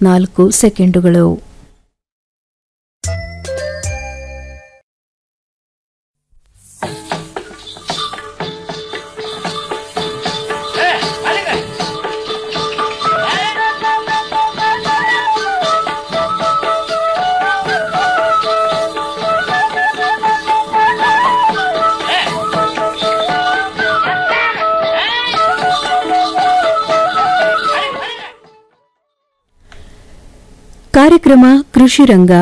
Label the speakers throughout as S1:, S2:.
S1: ಮೂವತ್ನಾಲ್ಕು ಸೆಕೆಂಡುಗಳು ಕಾರ್ಯಕ್ರಮ ಕೃಷಿ ರಂಗ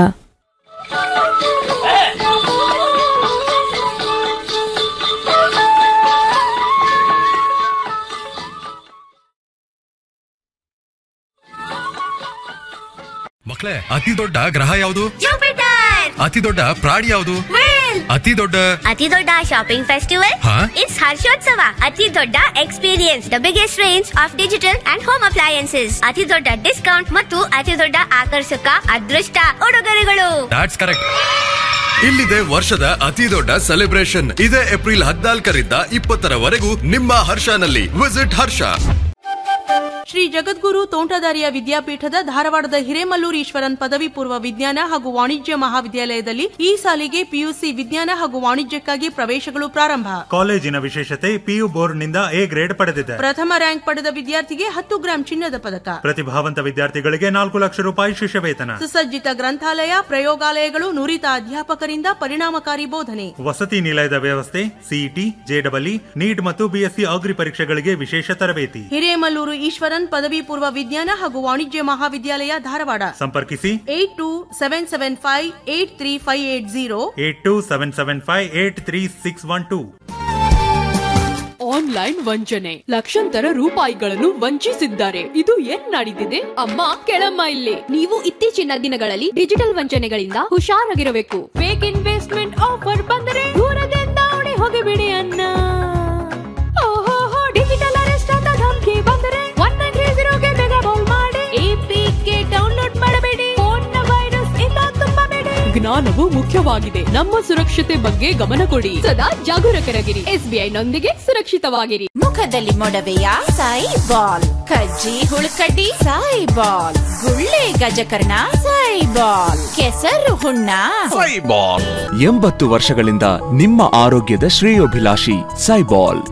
S2: ಮಕ್ಕಳೇ ಅತಿ ದೊಡ್ಡ ಗ್ರಹ ಯಾವುದು
S3: ಜುಪಿಟರ್
S2: ಅತಿ ದೊಡ್ಡ ಪ್ರಾಣಿ ಯಾವುದು ಅತಿ ದೊಡ್ಡ
S3: ಅತಿ ದೊಡ್ಡ ಶಾಪಿಂಗ್ ಫೆಸ್ಟಿವಲ್
S2: ಹಾ?
S3: ಇಟ್ಸ್ ಹರ್ಷೋತ್ಸವ ಅತಿ ದೊಡ್ಡ experience the biggest range of digital and home appliances ಅತಿ ದೊಡ್ಡ ಡಿಸ್ಕೌಂಟ್ ಮತ್ತು ಅತಿ ದೊಡ್ಡ ಆಕರ್ಷಕ ಅದೃಷ್ಟ ಉಡುಗೊರೆಗಳು
S2: ದಾಟ್ಸ್ ಕರೆಕ್ಟ್ ಇಲ್ಲಿದೆ ವರ್ಷದ ಅತಿ ದೊಡ್ಡ ಸೆಲೆಬ್ರೇಷನ್ ಇದೇ ಏಪ್ರಿಲ್ ಹದಿನಾಲ್ಕರಿಂದ ಇಪ್ಪತ್ತರವರೆಗೂ ನಿಮ್ಮ ಹರ್ಷನಲ್ಲಿ ವಿಸಿಟ್ ಹರ್ಷ
S4: ಶ್ರೀ ಜಗದ್ಗುರು ತೋಂಟದಾರ್ಯ ವಿದ್ಯಾಪೀಠದ ಧಾರವಾಡದ ಹಿರೇಮಲ್ಲೂರು ಈಶ್ವರನ್ ಪದವಿ ಪೂರ್ವ ವಿಜ್ಞಾನ ಹಾಗೂ ವಾಣಿಜ್ಯ ಮಹಾವಿದ್ಯಾಲಯದಲ್ಲಿ ಈ ಸಾಲಿಗೆ ಪಿಯುಸಿ ವಿಜ್ಞಾನ ಹಾಗೂ ವಾಣಿಜ್ಯಕ್ಕಾಗಿ ಪ್ರವೇಶಗಳು ಪ್ರಾರಂಭ
S5: ಕಾಲೇಜಿನ ವಿಶೇಷತೆ ಪಿಯು ಬೋರ್ಡ್ನಿಂದ ಎ ಗ್ರೇಡ್ ಪಡೆದಿದೆ
S4: ಪ್ರಥಮ ರ್ಯಾಂಕ್ ಪಡೆದ ವಿದ್ಯಾರ್ಥಿಗೆ ಹತ್ತು ಗ್ರಾಂ ಚಿನ್ನದ ಪದಕ
S5: ಪ್ರತಿಭಾವಂತ ವಿದ್ಯಾರ್ಥಿಗಳಿಗೆ ನಾಲ್ಕು ಲಕ್ಷ ರೂಪಾಯಿ ಶಿಷ್ಯ ವೇತನ
S4: ಸುಸಜ್ಜಿತ ಗ್ರಂಥಾಲಯ ಪ್ರಯೋಗಾಲಯಗಳು ನುರಿತ ಅಧ್ಯಾಪಕರಿಂದ ಪರಿಣಾಮಕಾರಿ ಬೋಧನೆ
S5: ವಸತಿ ನಿಲಯದ ವ್ಯವಸ್ಥೆ ಸಿಇಟಿ ಜೆಡಬ್ಲ್ಇ ನೀಟ್ ಮತ್ತು ಬಿಎಸ್ಸಿ ಅಗ್ರಿ ಪರೀಕ್ಷೆಗಳಿಗೆ ವಿಶೇಷ ತರಬೇತಿ
S4: ಹಿರೇಮಲ್ಲೂರು ಈಶ್ವರನ್ ಪದವಿ ಪೂರ್ವ ವಿಜ್ಞಾನ ಹಾಗೂ ವಾಣಿಜ್ಯ ಮಹಾವಿದ್ಯಾಲಯ ಧಾರವಾಡ
S5: ಸಂಪರ್ಕಿಸಿ
S4: eight two seven seven five eight three five eight zero
S5: eight two seven seven five eight three six one two
S6: online ವಂಚನೆ ಲಕ್ಷಾಂತರ ರೂಪಾಯಿಗಳನ್ನು ವಂಚಿಸಿದ್ದಾರೆ ಇದು ಏನ್ ನಡೀತಿದೆ ಅಮ್ಮ ಕೆಳಮ್ಮ ಇಲ್ಲಿ ನೀವು ಇತ್ತೀಚಿನ ದಿನಗಳಲ್ಲಿ ಡಿಜಿಟಲ್ ವಂಚನೆಗಳಿಂದ ಹುಷಾರಾಗಿರಬೇಕು ಫೇಕ್ ಇನ್ವೆಸ್ಟ್ಮೆಂಟ್ ಆಫರ್ ಬಂದರೆ ದೂರದಿಂದ ಓಡಿ ಹೋಗಿಬಿಡಿ ಅನ್ನ ಓಹೋ ಡಿಜಿಟಲ್ ಅರೆಸ್ಟ್ ಅಂತ ಧಮಕಿ ಬಂದರೆ ಒನ್ ನೈನ್ ತ್ರೀ ಜೀರೋಗೆ ಬೇಗ ಕಾಲ್ ಮಾಡಿ ಎಪಿಕೆ ಡೌನ್ಲೋಡ್ ಮಾಡಬೇಡಿ ಫೋನ್ ವೈರಸ್ ಇಂದ ತುಂಬಬೇಡಿ ಜ್ಞಾನವು ಮುಖ್ಯವಾಗಿದೆ ನಮ್ಮ ಸುರಕ್ಷತೆ ಬಗ್ಗೆ ಗಮನ ಕೊಡಿ ಸದಾ ಜಾಗರೂಕರಾಗಿರಿ ಎಸ್ಬಿಐ ನೊಂದಿಗೆ ಸುರಕ್ಷಿತವಾಗಿರಿ
S7: ಮುಖದಲ್ಲಿ ಮೊಡವೆಯ ಸಾಯಿ ಬಾಲ್ ಕಜ್ಜಿ ಹುಳುಕಡ್ಡಿ ಸಾಯಿ ಬಾಲ್ ಗುಳ್ಳೆ ಗಜಕರ್ಣ ಸಾಯಿ ಬಾಲ್ ಕೆಸರು ಹುಣ್ಣ
S8: ಎಂಬತ್ತು ವರ್ಷಗಳಿಂದ ನಿಮ್ಮ ಆರೋಗ್ಯದ ಶ್ರೇಯೋಭಿಲಾಷಿ ಸೈಬಾಲ್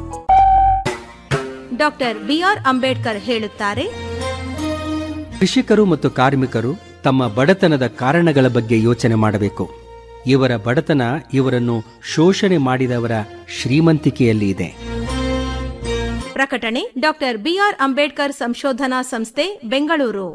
S4: ಡಾಕ್ಟರ್ ಬಿಆರ್ ಅಂಬೇಡ್ಕರ್ ಹೇಳುತ್ತಾರೆ
S9: ಕೃಷಿಕರು ಮತ್ತು ಕಾರ್ಮಿಕರು ತಮ್ಮ ಬಡತನದ ಕಾರಣಗಳ ಬಗ್ಗೆ ಯೋಚನೆ ಮಾಡಬೇಕು ಇವರ ಬಡತನ ಇವರನ್ನು ಶೋಷಣೆ ಮಾಡಿದವರ ಶ್ರೀಮಂತಿಕೆಯಲ್ಲಿ ಇದೆ
S4: ಪ್ರಕಟಣೆ ಡಾಕ್ಟರ್ ಬಿಆರ್ ಅಂಬೇಡ್ಕರ್ ಸಂಶೋಧನಾ ಸಂಸ್ಥೆ ಬೆಂಗಳೂರು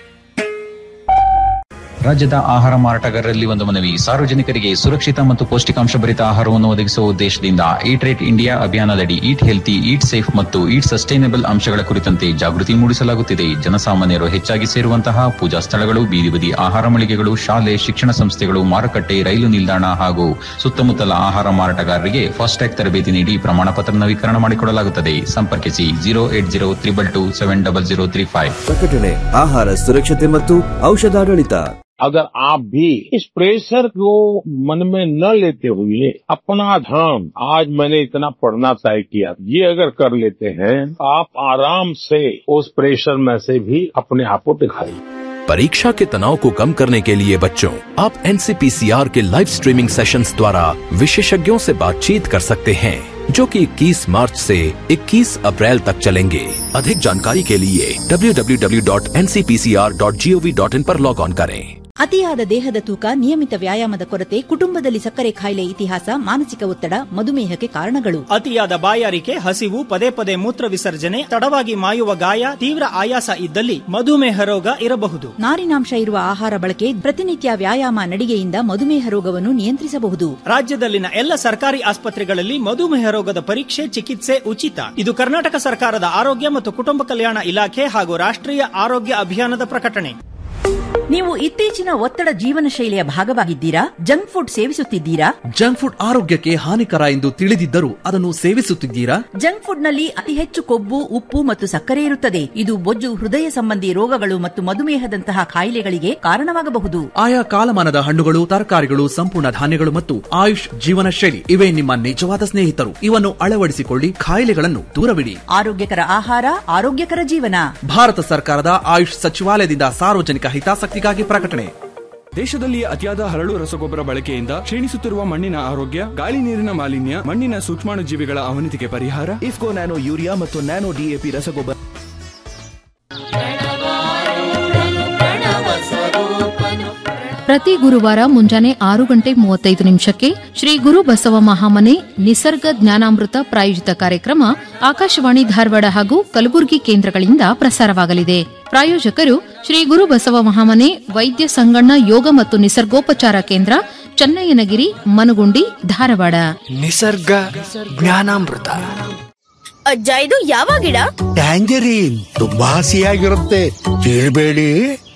S10: ರಾಜ್ಯದ ಆಹಾರ ಮಾರಾಟಗಾರರಲ್ಲಿ ಒಂದು ಮನವಿ ಸಾರ್ವಜನಿಕರಿಗೆ ಸುರಕ್ಷಿತ ಮತ್ತು ಪೌಷ್ಟಿಕಾಂಶ ಭರಿತ ಆಹಾರವನ್ನು ಒದಗಿಸುವ ಉದ್ದೇಶದಿಂದ ಈಟ್ ರೇಟ್ ಇಂಡಿಯಾ ಅಭಿಯಾನದಡಿ ಈಟ್ ಹೆಲ್ತಿ ಈಟ್ ಸೇಫ್ ಮತ್ತು ಈಟ್ ಸಸ್ಟೈನಬಲ್ ಅಂಶಗಳ ಕುರಿತಂತೆ ಜಾಗೃತಿ ಮೂಡಿಸಲಾಗುತ್ತಿದೆ ಜನಸಾಮಾನ್ಯರು ಹೆಚ್ಚಾಗಿ ಸೇರುವಂತಹ ಪೂಜಾ ಸ್ಥಳಗಳು ಬೀದಿ ಬದಿ ಆಹಾರ ಮಳಿಗೆಗಳು ಶಾಲೆ ಶಿಕ್ಷಣ ಸಂಸ್ಥೆಗಳು ಮಾರುಕಟ್ಟೆ ರೈಲು ನಿಲ್ದಾಣ ಹಾಗೂ ಸುತ್ತಮುತ್ತಲ ಆಹಾರ ಮಾರಾಟಗಾರರಿಗೆ ಫಾಸ್ಟ್ಯಾಗ್ ತರಬೇತಿ ನೀಡಿ ಪ್ರಮಾಣ ಪತ್ರ ನವೀಕರಣ ಮಾಡಿಕೊಡಲಾಗುತ್ತದೆ ಸಂಪರ್ಕಿಸಿ zero eight zero triple two seven double zero three five
S11: ಪ್ರಕಟಣೆ ಆಹಾರ ಸುರಕ್ಷತೆ ಮತ್ತು ಔಷಧಾಡಳಿತ
S12: अगर आप भी इस प्रेशर को मन में न लेते हुए अपना धर्म आज मैंने इतना पढ़ना तय किया ये अगर कर लेते हैं आप आराम से उस प्रेशर में से भी अपने आप को दिखाइए
S13: परीक्षा के तनाव को कम करने के लिए बच्चों आप एनसीपीसीआर के लाइव स्ट्रीमिंग सेशंस द्वारा विशेषज्ञों से बातचीत कर सकते हैं जो कि 21 मार्च से 21 अप्रैल तक चलेंगे अधिक जानकारी के लिए www.ncpcr.gov.in पर लॉग ऑन करें
S7: ಅತಿಯಾದ ದೇಹದ ತೂಕ ನಿಯಮಿತ ವ್ಯಾಯಾಮದ ಕೊರತೆ ಕುಟುಂಬದಲ್ಲಿ ಸಕ್ಕರೆ ಕಾಯಿಲೆ ಇತಿಹಾಸ ಮಾನಸಿಕ ಒತ್ತಡ ಮಧುಮೇಹಕ್ಕೆ ಕಾರಣಗಳು
S14: ಅತಿಯಾದ ಬಾಯಾರಿಕೆ ಹಸಿವು ಪದೇ ಪದೇ ಮೂತ್ರ ವಿಸರ್ಜನೆ ತಡವಾಗಿ ಮಾಯುವ ಗಾಯ ತೀವ್ರ ಆಯಾಸ ಇದ್ದಲ್ಲಿ ಮಧುಮೇಹ ರೋಗ ಇರಬಹುದು
S7: ನಾರಿನಾಂಶ ಇರುವ ಆಹಾರ ಬಳಕೆ ಪ್ರತಿನಿತ್ಯ ವ್ಯಾಯಾಮ ನಡಿಗೆಯಿಂದ ಮಧುಮೇಹ ರೋಗವನ್ನು ನಿಯಂತ್ರಿಸಬಹುದು
S14: ರಾಜ್ಯದಲ್ಲಿನ ಎಲ್ಲ ಸರ್ಕಾರಿ ಆಸ್ಪತ್ರೆಗಳಲ್ಲಿ ಮಧುಮೇಹ ರೋಗದ ಪರೀಕ್ಷೆ ಚಿಕಿತ್ಸೆ ಉಚಿತ ಇದು ಕರ್ನಾಟಕ ಸರ್ಕಾರದ ಆರೋಗ್ಯ ಮತ್ತು ಕುಟುಂಬ ಕಲ್ಯಾಣ ಇಲಾಖೆ ಹಾಗೂ ರಾಷ್ಟ್ರೀಯ ಆರೋಗ್ಯ ಅಭಿಯಾನದ ಪ್ರಕಟಣೆ
S15: ನೀವು ಇತ್ತೀಚಿನ ಒತ್ತಡ ಜೀವನ ಶೈಲಿಯ ಭಾಗವಾಗಿದ್ದೀರಾ ಜಂಕ್ ಫುಡ್ ಸೇವಿಸುತ್ತಿದ್ದೀರಾ
S16: ಜಂಕ್ ಫುಡ್ ಆರೋಗ್ಯಕ್ಕೆ ಹಾನಿಕರ ಎಂದು ತಿಳಿದಿದ್ದರೂ ಅದನ್ನು ಸೇವಿಸುತ್ತಿದ್ದೀರಾ
S15: ಜಂಕ್ ಫುಡ್ ನಲ್ಲಿ ಅತಿ ಹೆಚ್ಚು ಕೊಬ್ಬು ಉಪ್ಪು ಮತ್ತು ಸಕ್ಕರೆ ಇರುತ್ತದೆ ಇದು ಬೊಜ್ಜು ಹೃದಯ ಸಂಬಂಧಿ ರೋಗಗಳು ಮತ್ತು ಮಧುಮೇಹದಂತಹ ಕಾಯಿಲೆಗಳಿಗೆ ಕಾರಣವಾಗಬಹುದು
S16: ಆಯಾ ಕಾಲಮಾನದ ಹಣ್ಣುಗಳು ತರಕಾರಿಗಳು ಸಂಪೂರ್ಣ ಧಾನ್ಯಗಳು ಮತ್ತು ಆಯುಷ್ ಜೀವನ ಶೈಲಿ ಇವೇ ನಿಮ್ಮ ನಿಜವಾದ ಸ್ನೇಹಿತರು ಇವನ್ನು ಅಳವಡಿಸಿಕೊಳ್ಳಿ ಕಾಯಿಲೆಗಳನ್ನು ದೂರವಿಡಿ
S15: ಆರೋಗ್ಯಕರ ಆಹಾರ ಆರೋಗ್ಯಕರ ಜೀವನ
S16: ಭಾರತ ಸರ್ಕಾರದ ಆಯುಷ್ ಸಚಿವಾಲಯದಿಂದ ಸಾರ್ವಜನಿಕ ಹಿತಾಸಕ್ತಿಗಾಗಿ ಪ್ರಕಟಣೆ
S17: ದೇಶದಲ್ಲಿ ಅತಿಯಾದ ಹರಳು ರಸಗೊಬ್ಬರ ಬಳಕೆಯಿಂದ ಕ್ಷೀಣಿಸುತ್ತಿರುವ ಮಣ್ಣಿನ ಆರೋಗ್ಯ ಗಾಳಿ ನೀರಿನ ಮಾಲಿನ್ಯ ಮಣ್ಣಿನ ಸೂಕ್ಷ್ಮಾಣುಜೀವಿಗಳ ಅವನತಿಗೆ ಪರಿಹಾರ
S18: ಇಫ್ಕೋ ನ್ಯಾನೋ ಯೂರಿಯಾ ಮತ್ತು ನ್ಯಾನೋ ಡಿಎಪಿ ರಸಗೊಬ್ಬರ
S19: ಪ್ರತಿ ಗುರುವಾರ ಮುಂಜಾನೆ ಆರು ಗಂಟೆ ಮೂವತ್ತೈದು ನಿಮಿಷಕ್ಕೆ ಶ್ರೀ ಗುರು ಬಸವ ಮಹಾಮನೆ ನಿಸರ್ಗ ಜ್ಞಾನಾಮೃತ ಪ್ರಾಯೋಜಿತ ಕಾರ್ಯಕ್ರಮ ಆಕಾಶವಾಣಿ ಧಾರವಾಡ ಹಾಗೂ ಕಲಬುರಗಿ ಕೇಂದ್ರಗಳಿಂದ ಪ್ರಸಾರವಾಗಲಿದೆ ಪ್ರಾಯೋಜಕರು ಶ್ರೀ ಗುರು ಬಸವ ಮಹಾಮನೆ ವೈದ್ಯ ಸಂಗಣ್ಣ ಯೋಗ ಮತ್ತು ನಿಸರ್ಗೋಪಚಾರ ಕೇಂದ್ರ ಚನ್ನಯ್ಯನಗಿರಿ ಮನಗುಂಡಿ ಧಾರವಾಡ
S20: ನಿಸರ್ಗ ಜ್ಞಾನಾಮೃತ
S3: ಅಜ್ಜ ಇದು ಯಾವ ಗಿಡ
S20: ಟ್ಯಾಂಜರೀನ್ ತುಂಬಾ ಹಸಿಯಾಗಿರುತ್ತೆ ಕೇಳಬೇಡಿ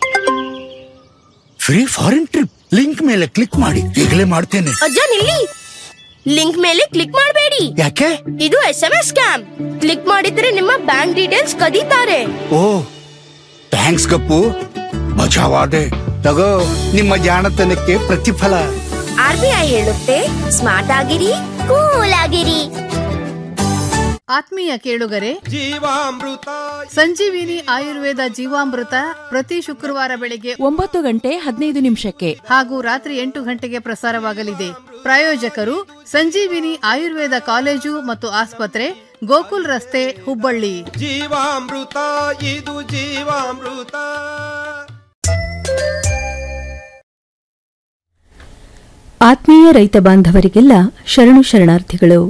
S20: ಫ್ರೀ ಫಾರಿನ್ ಟ್ರಿಪ್ ಲಿಂಕ್ ಮೇಲೆ ಕ್ಲಿಕ್ ಮಾಡಿ ಈಗಲೇ ಮಾಡ್ತೇನೆ
S3: ಅಜ್ಜ ನಿಲ್ಲಿ ಲಿಂಕ್ ಮೇಲೆ ಕ್ಲಿಕ್ ಮಾಡಬೇಡಿ
S20: ಯಾಕೆ
S3: ಇದು S M S scam click ಮಾಡಿದ್ರೆ ನಿಮ್ಮ ಬ್ಯಾಂಕ್ ಡೀಟೇಲ್ಸ್ ಕದೀತಾರೆ
S20: ಓ ಥ್ಯಾಂಕ್ಸ್ ಗಪ್ಪು ಮಜಾವಾದೆ ತಗೋ ನಿಮ್ಮ ಜಾಣತನಕ್ಕೆ ಪ್ರತಿಫಲ
S3: ಆರ್ ಬಿ ಐ ಹೇಳುತ್ತೆ ಸ್ಮಾರ್ಟ್ ಆಗಿರಿ ಕೂಲ್ ಆಗಿರಿ
S21: ಆತ್ಮೀಯ ಕೇಳುಗರೆ
S22: ಜೀವಾಮೃತ
S21: ಸಂಜೀವಿನಿ ಆಯುರ್ವೇದ ಜೀವಾಮೃತ ಪ್ರತಿ ಶುಕ್ರವಾರ ಬೆಳಿಗ್ಗೆ
S23: ಒಂಬತ್ತು ಗಂಟೆ ಹದಿನೈದು ನಿಮಿಷಕ್ಕೆ
S21: ಹಾಗೂ ರಾತ್ರಿ ಎಂಟು ಗಂಟೆಗೆ ಪ್ರಸಾರವಾಗಲಿದೆ ಪ್ರಾಯೋಜಕರು ಸಂಜೀವಿನಿ ಆಯುರ್ವೇದ ಕಾಲೇಜು ಮತ್ತು ಆಸ್ಪತ್ರೆ ಗೋಕುಲ್ ರಸ್ತೆ ಹುಬ್ಬಳ್ಳಿ
S22: ಜೀವಾಮೃತ ಇದು ಜೀವಾಮೃತ
S1: ಆತ್ಮೀಯ ರೈತ ಬಾಂಧವರಿಗೆಲ್ಲ ಶರಣು ಶರಣಾರ್ಥಿಗಳು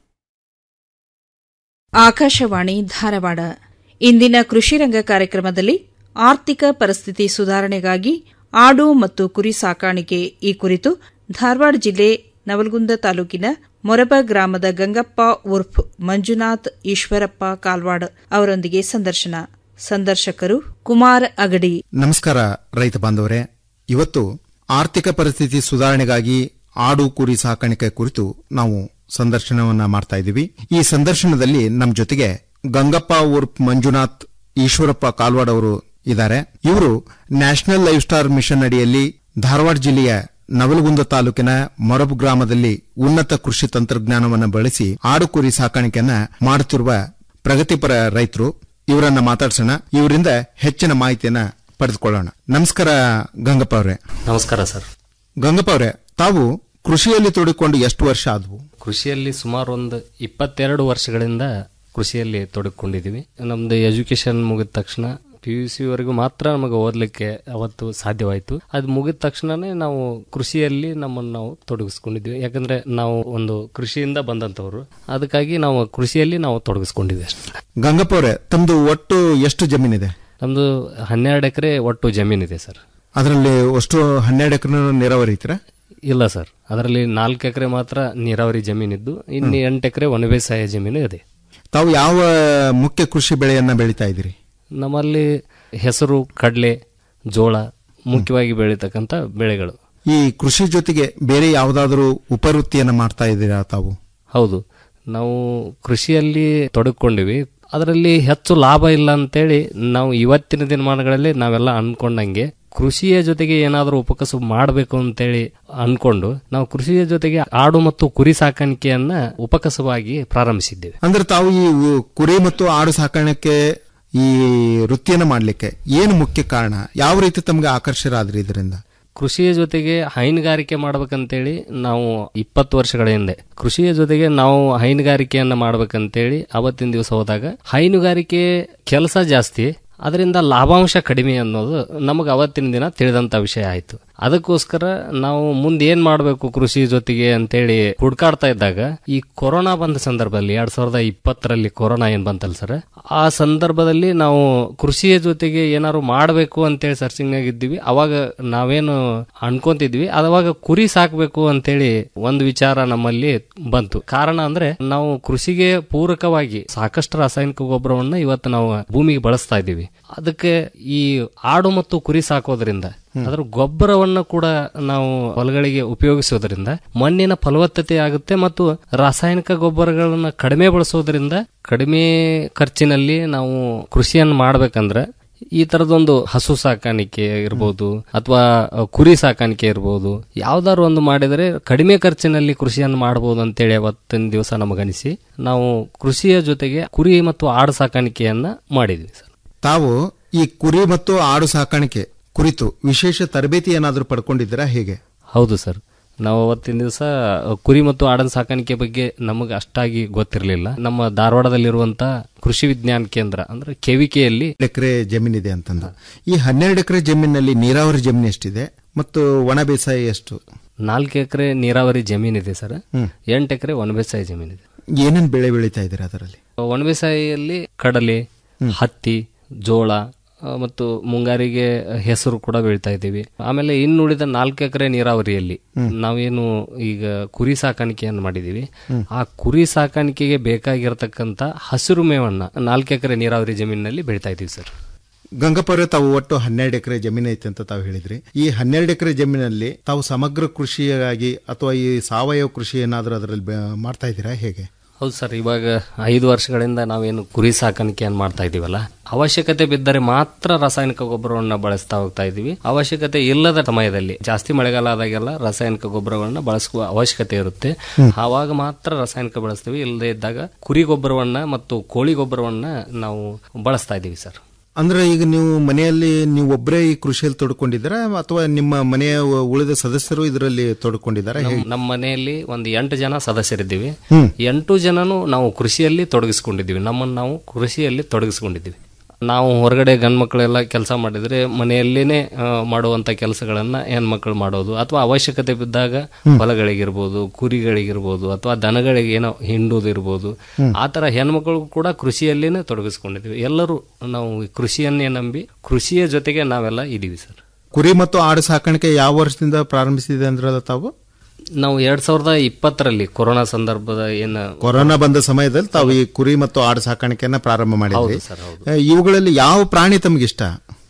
S24: ಆಕಾಶವಾಣಿ ಧಾರವಾಡ ಇಂದಿನ ಕೃಷಿ ರಂಗ ಕಾರ್ಯಕ್ರಮದಲ್ಲಿ ಆರ್ಥಿಕ ಪರಿಸ್ಥಿತಿ ಸುಧಾರಣೆಗಾಗಿ ಆಡು ಮತ್ತು ಕುರಿ ಸಾಕಾಣಿಕೆ ಈ ಕುರಿತು ಧಾರವಾಡ ಜಿಲ್ಲೆ ನವಲಗುಂದ ತಾಲೂಕಿನ ಮೊರಬ ಗ್ರಾಮದ ಗಂಗಪ್ಪ ಉರ್ಫ್ ಮಂಜುನಾಥ್ ಈಶ್ವರಪ್ಪ ಕಾಲ್ವಾಡ್ ಅವರೊಂದಿಗೆ ಸಂದರ್ಶನ ಸಂದರ್ಶಕರು ಕುಮಾರ್ ಅಗಡಿ
S25: ನಮಸ್ಕಾರ ರೈತ ಬಾಂಧವರೇ ಇವತ್ತು ಆರ್ಥಿಕ ಪರಿಸ್ಥಿತಿ ಸುಧಾರಣೆಗಾಗಿ ಆಡು ಕುರಿ ಸಾಕಾಣಿಕೆ ಕುರಿತು ನಾವು ಸಂದರ್ಶನವನ್ನ ಮಾಡ್ತಾ ಇದ್ದೀವಿ ಈ ಸಂದರ್ಶನದಲ್ಲಿ ನಮ್ಮ ಜೊತೆಗೆ ಗಂಗಪ್ಪ ಉರ್ಫ್ ಮಂಜುನಾಥ್ ಈಶ್ವರಪ್ಪ ಕಾಲ್ವಾಡ್ ಅವರು ಇದ್ದಾರೆ ಇವರು ನ್ಯಾಷನಲ್ ಲೈಫ್ ಸ್ಟಾರ್ ಮಿಷನ್ ಅಡಿಯಲ್ಲಿ ಧಾರವಾಡ ಜಿಲ್ಲೆಯ ನವಲಗುಂದ ತಾಲೂಕಿನ ಮೊರಬ್ ಗ್ರಾಮದಲ್ಲಿ ಉನ್ನತ ಕೃಷಿ ತಂತ್ರಜ್ಞಾನವನ್ನು ಬಳಸಿ ಆಡು ಕುರಿ ಸಾಕಾಣಿಕೆಯನ್ನ ಮಾಡುತ್ತಿರುವ ಪ್ರಗತಿಪರ ರೈತರು ಇವರನ್ನ ಮಾತಾಡ್ಸೋಣ ಇವರಿಂದ ಹೆಚ್ಚಿನ ಮಾಹಿತಿಯನ್ನ ಪಡೆದುಕೊಳ್ಳೋಣ ನಮಸ್ಕಾರ ಗಂಗಪ್ಪ ಅವರೇ
S26: ನಮಸ್ಕಾರ ಸರ್
S25: ಗಂಗಪ್ಪ ಅವರೇ ತಾವು ಕೃಷಿಯಲ್ಲಿ ತೊಡಗಿಕೊಂಡು ಎಷ್ಟು ವರ್ಷ ಆದವು
S26: ಕೃಷಿಯಲ್ಲಿ ಸುಮಾರು ಒಂದು ಇಪ್ಪತ್ತೆರಡು ವರ್ಷಗಳಿಂದ ಕೃಷಿಯಲ್ಲಿ ತೊಡಗಿಕೊಂಡಿದ್ದೀವಿ ನಮ್ದು ಎಜುಕೇಶನ್ ಮುಗಿದ ತಕ್ಷಣ ಪಿ ಯು ಸಿ ವರೆಗೂ ಮಾತ್ರ ನಮಗೆ ಓದಲಿಕ್ಕೆ ಅವತ್ತು ಸಾಧ್ಯವಾಯಿತು ಅದು ಮುಗಿದ ತಕ್ಷಣನೇ ನಾವು ಕೃಷಿಯಲ್ಲಿ ನಮ್ಮನ್ನು ನಾವು ತೊಡಗಿಸ್ಕೊಂಡಿದ್ವಿ ಯಾಕಂದ್ರೆ ನಾವು ಒಂದು ಕೃಷಿಯಿಂದ ಬಂದಂತವ್ರು ಅದಕ್ಕಾಗಿ ನಾವು ಕೃಷಿಯಲ್ಲಿ ನಾವು ತೊಡಗಿಸ್ಕೊಂಡಿದ್ವಿ ಅಷ್ಟೇ
S25: ಗಂಗಪ್ಪ ಅವರೇ ತಮ್ದು ಒಟ್ಟು ಎಷ್ಟು ಜಮೀನಿದೆ
S26: ನಮ್ದು ಹನ್ನೆರಡು ಎಕರೆ ಒಟ್ಟು ಜಮೀನಿದೆ ಸರ್
S25: ಅದರಲ್ಲಿ ಅಷ್ಟು ಹನ್ನೆರಡು ಎಕರೆ ನೀರಾವರಿ ಐತ್ರ
S26: ಇಲ್ಲ ಸರ್ ಅದರಲ್ಲಿ ನಾಲ್ಕು ಎಕರೆ ಮಾತ್ರ ನೀರಾವರಿ ಜಮೀನಿದ್ದು ಇನ್ನು ಎಂಟು ಎಕರೆ ಒಣ ಬೇಸಾಯ ಜಮೀನು ಇದೆ
S25: ತಾವು ಯಾವ ಮುಖ್ಯ ಕೃಷಿ ಬೆಳೆಯನ್ನ ಬೆಳೀತಾ ಇದ್ದೀರಿ
S26: ನಮ್ಮಲ್ಲಿ ಹೆಸರು ಕಡಲೆ ಜೋಳ ಮುಖ್ಯವಾಗಿ ಬೆಳೀತಕ್ಕಂಥ ಬೆಳೆಗಳು
S25: ಈ ಕೃಷಿ ಜೊತೆಗೆ ಬೇರೆ ಯಾವುದಾದ್ರೂ ಉಪವೃತ್ತಿಯನ್ನ ಮಾಡ್ತಾ ಇದ್ದೀರಾ ತಾವು
S26: ಹೌದು ನಾವು ಕೃಷಿಯಲ್ಲಿ ತೊಡಗಿಕೊಂಡಿವಿ ಅದರಲ್ಲಿ ಹೆಚ್ಚು ಲಾಭ ಇಲ್ಲ ಅಂತೇಳಿ ನಾವು ಇವತ್ತಿನ ದಿನಮಾನಗಳಲ್ಲಿ ನಾವೆಲ್ಲ ಅನ್ಕೊಂಡಂಗೆ ಕೃಷಿಯ ಜೊತೆಗೆ ಏನಾದರೂ ಉಪಕಸಬು ಮಾಡಬೇಕು ಅಂತೇಳಿ ಅನ್ಕೊಂಡು ನಾವು ಕೃಷಿಯ ಜೊತೆಗೆ ಆಡು ಮತ್ತು ಕುರಿ ಸಾಕಾಣಿಕೆಯನ್ನ ಉಪಕಸವಾಗಿ ಪ್ರಾರಂಭಿಸಿದ್ದೇವೆ
S25: ಅಂದ್ರೆ ತಾವು ಈ ಉ- ಕುರಿ ಮತ್ತು ಆಡು ಸಾಕಾಣಿಕೆ ಈ ವೃತ್ತಿಯನ್ನ ಮಾಡ್ಲಿಕ್ಕೆ ಏನು ಮುಖ್ಯ ಕಾರಣ ಯಾವ ರೀತಿ ತಮಗೆ ಆಕರ್ಷರಾದ್ರಿ ಇದರಿಂದ
S26: ಕೃಷಿಯ ಜೊತೆಗೆ ಹೈನುಗಾರಿಕೆ ಮಾಡ್ಬೇಕಂತೇಳಿ ನಾವು ಇಪ್ಪತ್ತು ವರ್ಷಗಳ ಹಿಂದೆ ಕೃಷಿಯ ಜೊತೆಗೆ ನಾವು ಹೈನುಗಾರಿಕೆಯನ್ನ ಮಾಡ್ಬೇಕಂತೇಳಿ ಅವತ್ತಿನ ದಿವಸ ಹೋದಾಗ ಹೈನುಗಾರಿಕೆ ಕೆಲಸ ಜಾಸ್ತಿ ಅದರಿಂದ ಲಾಭಾಂಶ ಕಡಿಮೆ ಅನ್ನೋದು ನಮಗೆ ಅವತ್ತಿನ ದಿನ ತಿಳಿದಂತ ವಿಷಯ ಆಯ್ತು ಅದಕ್ಕೋಸ್ಕರ ನಾವು ಮುಂದೆ ಏನ್ ಮಾಡಬೇಕು ಕೃಷಿ ಜೊತೆಗೆ ಅಂತೇಳಿ ಹುಡ್ಕಾಡ್ತಾ ಇದ್ದಾಗ ಈ ಕೊರೋನಾ ಬಂದ ಸಂದರ್ಭದಲ್ಲಿ ಎರಡ್ ಸಾವಿರದ ಇಪ್ಪತ್ತರಲ್ಲಿ ಕೊರೋನಾ ಏನ್ ಬಂತಲ್ಲ ಸರ್ ಆ ಸಂದರ್ಭದಲ್ಲಿ ನಾವು ಕೃಷಿಯ ಜೊತೆಗೆ ಏನಾದ್ರು ಮಾಡಬೇಕು ಅಂತೇಳಿ ಸರ್ಚಿಂಗ್ನಾಗ ಇದ್ದೀವಿ ಅವಾಗ ನಾವೇನು ಅನ್ಕೊಂತಿದ್ವಿ ಅವಾಗ ಕುರಿ ಸಾಕ್ಬೇಕು ಅಂತೇಳಿ ಒಂದು ವಿಚಾರ ನಮ್ಮಲ್ಲಿ ಬಂತು ಕಾರಣ ಅಂದ್ರೆ ನಾವು ಕೃಷಿಗೆ ಪೂರಕವಾಗಿ ಸಾಕಷ್ಟು ರಾಸಾಯನಿಕ ಗೊಬ್ಬರವನ್ನ ಇವತ್ತು ನಾವು ಭೂಮಿಗೆ ಬಳಸ್ತಾ ಇದ್ದೀವಿ ಅದಕ್ಕೆ ಈ ಆಡು ಮತ್ತು ಕುರಿ ಸಾಕೋದ್ರಿಂದ ಅದರ ಗೊಬ್ಬರವನ್ನ ಕೂಡ ನಾವು ಹೊಲಗಳಿಗೆ ಉಪಯೋಗಿಸೋದ್ರಿಂದ ಮಣ್ಣಿನ ಫಲವತ್ತತೆ ಆಗುತ್ತೆ ಮತ್ತು ರಾಸಾಯನಿಕ ಗೊಬ್ಬರಗಳನ್ನ ಕಡಿಮೆ ಬಳಸೋದ್ರಿಂದ ಕಡಿಮೆ ಖರ್ಚಿನಲ್ಲಿ ನಾವು ಕೃಷಿಯನ್ನು ಮಾಡ್ಬೇಕಂದ್ರೆ ಈ ತರದೊಂದು ಹಸು ಸಾಕಾಣಿಕೆ ಇರ್ಬೋದು ಅಥವಾ ಕುರಿ ಸಾಕಾಣಿಕೆ ಇರ್ಬೋದು ಯಾವ್ದಾದ್ರು ಒಂದು ಮಾಡಿದರೆ ಕಡಿಮೆ ಖರ್ಚಿನಲ್ಲಿ ಕೃಷಿಯನ್ನು ಮಾಡಬಹುದು ಅಂತೇಳಿ ಅವತ್ತಿನ ದಿವಸ ನಮಗನಿಸಿ ನಾವು ಕೃಷಿಯ ಜೊತೆಗೆ ಕುರಿ ಮತ್ತು ಆಡು ಸಾಕಾಣಿಕೆಯನ್ನ ಮಾಡಿದ್ವಿ ಸರ್
S25: ತಾವು ಈ ಕುರಿ ಮತ್ತು ಆಡು ಸಾಕಾಣಿಕೆ ಕುರಿತು ವಿಶೇಷ ತರಬೇತಿ ಏನಾದರೂ ಪಡ್ಕೊಂಡಿದ್ದೀರಾ ಹೇಗೆ
S26: ಹೌದು ಸರ್ ನಾವು ಅವತ್ತಿನ ದಿವಸ ಕುರಿ ಮತ್ತು ಆಡನ್ ಸಾಕಾಣಿಕೆ ಬಗ್ಗೆ ನಮಗೆ ಅಷ್ಟಾಗಿ ಗೊತ್ತಿರಲಿಲ್ಲ ನಮ್ಮ ಧಾರವಾಡದಲ್ಲಿರುವಂತ ಕೃಷಿ ವಿಜ್ಞಾನ ಕೇಂದ್ರ ಅಂದ್ರೆ ಕೆವಿಕೆಯಲ್ಲಿ
S25: ಎಕರೆ ಜಮೀನಿದೆ ಅಂತಂದು ಈ ಹನ್ನೆರಡು ಎಕರೆ ಜಮೀನಿನಲ್ಲಿ ನೀರಾವರಿ ಜಮೀನು ಎಷ್ಟಿದೆ ಮತ್ತು ಒಣ ಬೇಸಾಯ ಎಷ್ಟು
S26: ನಾಲ್ಕು ಎಕರೆ ನೀರಾವರಿ ಜಮೀನಿದೆ ಸರ್ ಎಂಟು ಎಕರೆ ಒಣ ಬೇಸಾಯ ಜಮೀನಿದೆ
S25: ಏನೇನು ಬೆಳೆ ಬೆಳೀತಾ ಇದ್ದೀರಾ ಅದರಲ್ಲಿ
S26: ಒಣ ಬೇಸಾಯಲ್ಲಿ ಕಡಲೆ ಹತ್ತಿ ಜೋಳ ಆ, ಮತ್ತು ಮುಂಗಾರಿಗೆ ಹೆಸರು ಕೂಡ ಬೆಳಿತಾ ಇದ್ದೀವಿ ಆಮೇಲೆ ಇನ್ನುಳಿದ ನಾಲ್ಕು ಎಕರೆ ನೀರಾವರಿಯಲ್ಲಿ ನಾವೇನು ಈಗ ಕುರಿ ಸಾಕಾಣಿಕೆಯನ್ನು ಮಾಡಿದೀವಿ ಆ ಕುರಿ ಸಾಕಾಣಿಕೆಗೆ ಬೇಕಾಗಿರತಕ್ಕಂತ ಹಸಿರು ಮೇವನ್ನ ನಾಲ್ಕು ಎಕರೆ ನೀರಾವರಿ ಜಮೀನಿನಲ್ಲಿ ಬೆಳಿತಾ ಇದ್ದೀವಿ ಸರ್
S25: ಗಂಗಪುರ ತಾವು ಒಟ್ಟು ಹನ್ನೆರಡು ಎಕರೆ ಜಮೀನು ಐತೆ ಅಂತ ತಾವು ಹೇಳಿದ್ರಿ ಈ ಹನ್ನೆರಡು ಎಕರೆ ಜಮೀನಲ್ಲಿ ತಾವು ಸಮಗ್ರ ಕೃಷಿಯಾಗಿ ಅಥವಾ ಈ ಸಾವಯವ ಕೃಷಿ ಏನಾದರೂ ಅದರಲ್ಲಿ ಬೆ- ಮಾಡ್ತಾ ಇದ್ದೀರಾ ಹೇಗೆ
S26: ಹೌದು ಸರ್ ಇವಾಗ ಐದು ವರ್ಷಗಳಿಂದ ನಾವೇನು ಕುರಿ ಸಾಕಾಣಿಕೆಯನ್ನು ಮಾಡ್ತಾ ಇದೀವಲ್ಲ ಅವಶ್ಯಕತೆ ಬಿದ್ದರೆ ಮಾತ್ರ ರಾಸಾಯನಿಕ ಗೊಬ್ಬರವನ್ನ ಬಳಸ್ತಾ ಹೋಗ್ತಾ ಇದೀವಿ ಅವಶ್ಯಕತೆ ಇಲ್ಲದ ಸಮಯದಲ್ಲಿ ಜಾಸ್ತಿ ಮಳೆಗಾಲ ಆದಾಗೆಲ್ಲ ರಾಸಾಯನಿಕ ಗೊಬ್ಬರಗಳನ್ನ ಬಳಸುವ ಅವಶ್ಯಕತೆ ಇರುತ್ತೆ ಆವಾಗ ಮಾತ್ರ ರಾಸಾಯನಿಕ ಬಳಸ್ತೀವಿ ಇಲ್ಲದೆ ಇದ್ದಾಗ ಕುರಿ ಗೊಬ್ಬರವನ್ನ ಮತ್ತು ಕೋಳಿ ಗೊಬ್ಬರವನ್ನ ನಾವು ಬಳಸ್ತಾ ಇದೀವಿ ಸರ್
S25: ಅಂದ್ರೆ ಈಗ ನೀವು ಮನೆಯಲ್ಲಿ ನೀವು ಒಬ್ಬರೇ ಈ ಕೃಷಿಯಲ್ಲಿ ತೊಡ್ಕೊಂಡಿದ್ದೀರಾ ಅಥವಾ ನಿಮ್ಮ ಮನೆಯ ಉಳಿದ ಸದಸ್ಯರು ಇದರಲ್ಲಿ ತೊಡ್ಕೊಂಡಿದ್ದಾರಾ
S26: ನಮ್-
S25: ಹೇಗೆ
S26: ನಮ್ಮ ಮನೆಯಲ್ಲಿ ಒಂದು ಎಂಟು ಜನ ಸದಸ್ಯರಿದ್ದೀವಿ
S25: ಹ್ಮ್.
S26: ಎಂಟು ಜನನು ನಾವು ಕೃಷಿಯಲ್ಲಿ ತೊಡಗಿಸ್ಕೊಂಡಿದ್ದೀವಿ ನಮ್ಮನ್ನು ನಾವು ಕೃಷಿಯಲ್ಲಿ ತೊಡಗಿಸ್ಕೊಂಡಿದ್ದೀವಿ ನಾವು ಹೊರಗಡೆ ಗಂಡು ಮಕ್ಕಳೆಲ್ಲ ಕೆಲಸ ಮಾಡಿದ್ರೆ ಮನೆಯಲ್ಲೇನೆ ಆ, ಮಾಡುವಂತ ಕೆಲಸಗಳನ್ನ ಹೆಣ್ಮಕ್ಳು ಮಾಡೋದು ಅಥವಾ ಅವಶ್ಯಕತೆ ಬಿದ್ದಾಗ ಹೊಲಗಳಿಗಿರ್ಬೋದು ಕುರಿಗಳಿಗಿರ್ಬೋದು ಅಥವಾ ದನಗಳಿಗೆ ಏನೋ ಹಿಂಡುವುದಿರ್ಬೋದು
S25: ಹ್ಮ್.
S26: ಆ ತರ ಹೆಣ್ಮಕ್ಳು ಕೂಡ ಕೃಷಿಯಲ್ಲೇನೆ ತೊಡಗಿಸ್ಕೊಂಡಿದ್ದೀವಿ ಎಲ್ಲರೂ ನಾವು ಈ ಕೃಷಿಯನ್ನೇ ನಂಬಿ ಕೃಷಿಯ ಜೊತೆಗೆ ನಾವೆಲ್ಲ ಇದೀವಿ ಸರ್
S25: ಕುರಿ ಮತ್ತು ಆಡು ಸಾಕಾಣಿಕೆ ಯಾವ ವರ್ಷದಿಂದ ಪ್ರಾರಂಭಿಸಿದೆ ಅಂದ್ರಲ್ಲ ತಾವು
S26: ನಾವು ಎರಡ್ ಸಾವಿರದ ಇಪ್ಪತ್ತರಲ್ಲಿ ಕೊರೋನಾ ಸಂದರ್ಭದ ಏನು
S25: ಕೊರೋನಾ ಬಂದ ಸಮಯದಲ್ಲಿ ತಾವು ಈ ಕುರಿ ಮತ್ತು ಆಡು ಸಾಕಾಣಿಕೆಯನ್ನ ಪ್ರಾರಂಭ ಮಾಡಿದ್ರಿ
S26: ಹೌದು ಸರ್, ಹೌದು.
S25: ಆ, ಇವುಗಳಲ್ಲಿ ಯಾವ ಪ್ರಾಣಿ ತಮಗಿಷ್ಟ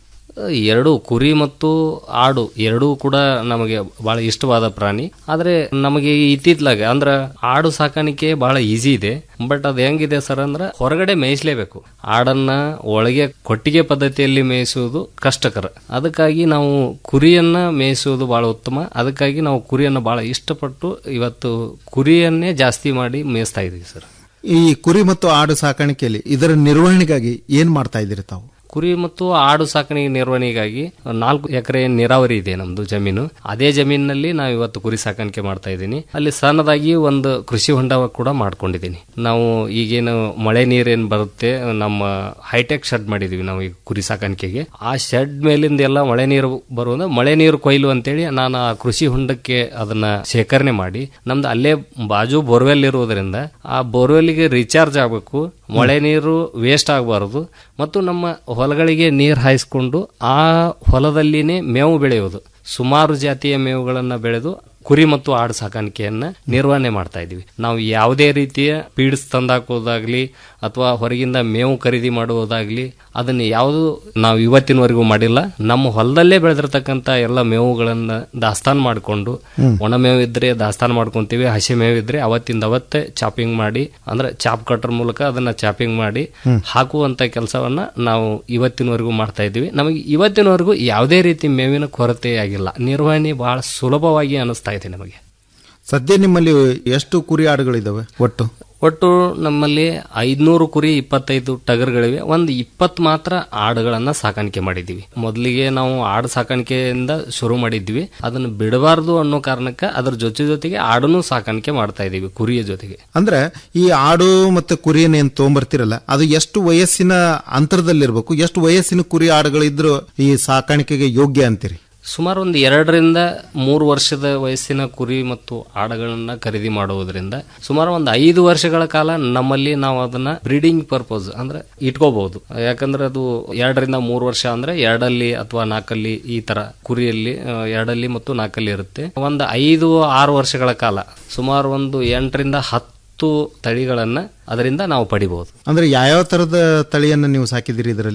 S26: ಎರಡು ಕುರಿ ಮತ್ತು ಆಡು ಎರಡೂ ಕೂಡ ನಮಗೆ ಬಹಳ ಇಷ್ಟವಾದ ಪ್ರಾಣಿ ಆದ್ರೆ ನಮಗೆ ಇತ್ತಿತ್ಲಾಗ ಅಂದ್ರ ಆಡು ಸಾಕಾಣಿಕೆ ಬಹಳ ಈಸಿ ಇದೆ ಬಟ್ ಅದು ಹೆಂಗಿದೆ ಸರ್ ಅಂದ್ರೆ ಹೊರಗಡೆ ಮೇಯಿಸ್ಲೇಬೇಕು ಆಡನ್ನ ಒಳಗೆ ಕೊಟ್ಟಿಗೆ ಪದ್ಧತಿಯಲ್ಲಿ ಮೇಯಿಸುವುದು ಕಷ್ಟಕರ ಅದಕ್ಕಾಗಿ ನಾವು ಕುರಿಯನ್ನ ಮೇಯಿಸುವುದು ಬಹಳ ಉತ್ತಮ ಅದಕ್ಕಾಗಿ ನಾವು ಕುರಿಯನ್ನ ಬಹಳ ಇಷ್ಟಪಟ್ಟು ಇವತ್ತು ಕುರಿಯನ್ನೇ ಜಾಸ್ತಿ ಮಾಡಿ ಮೇಯಿಸ್ತಾ ಇದೀವಿ ಸರ್
S25: ಈ ಕುರಿ ಮತ್ತು ಆಡು ಸಾಕಾಣಿಕೆಯಲ್ಲಿ ಇದರ ನಿರ್ವಹಣೆಗಾಗಿ ಏನ್ ಮಾಡ್ತಾ ಇದ್ದೀರಿ ತಾವು
S26: ಕುರಿ ಮತ್ತು ಆಡು ಸಾಕಾಣಿಕೆ ನಿರ್ವಹಣೆಗಾಗಿ ನಾಲ್ಕು ಎಕರೆ ನೀರಾವರಿ ಇದೆ ನಮ್ದು ಜಮೀನು ಅದೇ ಜಮೀನಿನಲ್ಲಿ ನಾವು ಇವತ್ತು ಕುರಿ ಸಾಕಾಣಿಕೆ ಮಾಡ್ತಾ ಇದ್ದೀನಿ ಅಲ್ಲಿ ಸಣ್ಣದಾಗಿ ಒಂದು ಕೃಷಿ ಹೊಂಡ ಕೂಡ ಮಾಡ್ಕೊಂಡಿದ್ದೀನಿ ನಾವು ಈಗೇನು ಮಳೆ ನೀರೇನು ಬರುತ್ತೆ ನಮ್ಮ ಹೈಟೆಕ್ ಶೆಡ್ ಮಾಡಿದೀವಿ ನಾವು ಈಗ ಕುರಿ ಸಾಕಾಣಿಕೆಗೆ ಆ ಶೆಡ್ ಮೇಲಿಂದ ಎಲ್ಲ ಮಳೆ ನೀರು ಬರುವುದು ಮಳೆ ನೀರು ಕೊಯ್ಲು ಅಂತೇಳಿ ನಾನು ಆ ಕೃಷಿ ಹೊಂಡಕ್ಕೆ ಅದನ್ನ ಶೇಖರಣೆ ಮಾಡಿ ನಮ್ದು ಅಲ್ಲೇ ಬಾಜು ಬೋರ್ವೆಲ್ ಇರುವುದರಿಂದ ಆ ಬೋರ್ವೆಲ್ಗೆ ರೀಚಾರ್ಜ್ ಆಗಬೇಕು ಮಳೆ ನೀರು ವೇಸ್ಟ್ ಆಗಬಾರದು ಮತ್ತು ನಮ್ಮ ಹೊಲಗಳಿಗೆ ನೀರು ಹಾಯಿಸ್ಕೊಂಡು ಆ ಹೊಲದಲ್ಲಿನೇ ಮೇವು ಬೆಳೆಯುವುದು ಸುಮಾರು ಜಾತಿಯ ಮೇವುಗಳನ್ನು ಬೆಳೆದು ಕುರಿ ಮತ್ತು ಆಡು ಸಾಕಾಣಿಕೆಯನ್ನ ನಿರ್ವಹಣೆ ಮಾಡ್ತಾ ಇದೀವಿ ನಾವು ಯಾವುದೇ ರೀತಿಯ ಪೀಡ್ಸ್ ತಂದಾಕೋದಾಗ್ಲಿ ಅಥವಾ ಹೊರಗಿಂದ ಮೇವು ಖರೀದಿ ಮಾಡುವುದಾಗ್ಲಿ ಅದನ್ನ ಯಾವುದು ನಾವು ಇವತ್ತಿನವರೆಗೂ ಮಾಡಿಲ್ಲ ನಮ್ಮ ಹೊಲದಲ್ಲೇ ಬೆಳೆದಿರ್ತಕ್ಕಂಥ ಎಲ್ಲ ಮೇವುಗಳನ್ನ ದಾಸ್ತಾನು ಮಾಡಿಕೊಂಡು
S25: ಹ್ಮ್.
S26: ಒಣ ಮೇವು ಇದ್ರೆ ದಾಸ್ತಾನು ಮಾಡ್ಕೊಂತೀವಿ ಹಸಿ ಮೇವು ಇದ್ರೆ ಅವತ್ತಿಂದ ಅವತ್ತೇ ಚಾಪಿಂಗ್ ಮಾಡಿ ಅಂದ್ರೆ ಚಾಪ್ ಕಟರ್ ಮೂಲಕ ಅದನ್ನ ಚಾಪಿಂಗ್ ಮಾಡಿ
S25: ಹ್ಮ್.
S26: ಹಾಕುವಂತ ಕೆಲಸವನ್ನ ನಾವು ಇವತ್ತಿನವರೆಗೂ ಮಾಡ್ತಾ ಇದ್ದೀವಿ ನಮಗೆ ಇವತ್ತಿನವರೆಗೂ ಯಾವುದೇ ರೀತಿ ಮೇವಿನ ಕೊರತೆ ಆಗಿಲ್ಲ ನಿರ್ವಹಣೆ ಬಹಳ ಸುಲಭವಾಗಿ ಅನಿಸ್ತಾ ಇದೆ ನಮಗೆ
S25: ಸದ್ಯ ನಿಮ್ಮಲ್ಲಿ ಎಷ್ಟು ಕುರಿ ಆಡುಗಳಿದಾವೆ ಒಟ್ಟು
S26: ಒಟ್ಟು ನಮ್ಮಲ್ಲಿ ಐದ್ನೂರು ಕುರಿ ಇಪ್ಪತ್ತೈದು ಟಗರ್ಗಳಿವೆ ಒಂದು ಇಪ್ಪತ್ತು ಮಾತ್ರ ಆಡುಗಳನ್ನ ಸಾಕಾಣಿಕೆ ಮಾಡಿದ್ದೀವಿ ಮೊದಲಿಗೆ ನಾವು ಆಡು ಸಾಕಾಣಿಕೆಯಿಂದ ಶುರು ಮಾಡಿದ್ವಿ ಅದನ್ನು ಬಿಡಬಾರ್ದು ಅನ್ನೋ ಕಾರಣಕ್ಕೆ ಅದ್ರ ಜೊತೆ ಜೊತೆಗೆ ಆಡನ್ನು ಸಾಕಾಣಿಕೆ ಮಾಡ್ತಾ ಇದೀವಿ ಕುರಿಯ ಜೊತೆಗೆ
S25: ಅಂದ್ರೆ ಈ ಆಡು ಮತ್ತೆ ಕುರಿಯನ್ನ ಏನ್ ತೊಗೊಂಬರ್ತಿರಲ್ಲ ಅದು ಎಷ್ಟು ವಯಸ್ಸಿನ ಅಂತರದಲ್ಲಿರ್ಬೇಕು ಎಷ್ಟು ವಯಸ್ಸಿನ ಕುರಿ ಆಡುಗಳಿದ್ರು ಈ ಸಾಕಾಣಿಕೆಗೆ ಯೋಗ್ಯ ಅಂತೀರಿ
S26: ಸುಮಾರು ಒಂದು ಎರಡರಿಂದ ಮೂರು ವರ್ಷದ ವಯಸ್ಸಿನ ಕುರಿ ಮತ್ತು ಆಡುಗಳನ್ನ ಖರೀದಿ ಮಾಡುವುದರಿಂದ ಸುಮಾರು ಒಂದು ಐದು ವರ್ಷಗಳ ಕಾಲ ನಮ್ಮಲ್ಲಿ ನಾವು ಅದನ್ನ ಬ್ರೀಡಿಂಗ್ ಪರ್ಪಸ್ ಅಂದ್ರೆ ಇಟ್ಕೋಬಹುದು ಯಾಕಂದ್ರೆ ಅದು ಎರಡರಿಂದ ಮೂರು ವರ್ಷ ಅಂದ್ರೆ ಎರಡಲ್ಲಿ ಅಥವಾ ನಾಲ್ಕಲ್ಲಿ ಈ ತರ ಕುರಿಯಲ್ಲಿ ಆ, ಎರಡಲ್ಲಿ ಮತ್ತು ನಾಲ್ಕಲ್ಲಿ ಇರುತ್ತೆ ಒಂದು ಐದು ಆರು ವರ್ಷಗಳ ಕಾಲ ಸುಮಾರು ಒಂದು ಎಂಟರಿಂದ ಹತ್ತು ತಳಿಗಳನ್ನ ಅದರಿಂದ ನಾವು ಪಡಿಬಹುದು
S25: ಅಂದ್ರೆ ಯಾವ್ಯಾವ ತರದ ತಳಿಯನ್ನ ನೀವು ಸಾಕಿದಿರಿ ಇದರಲ್ಲಿ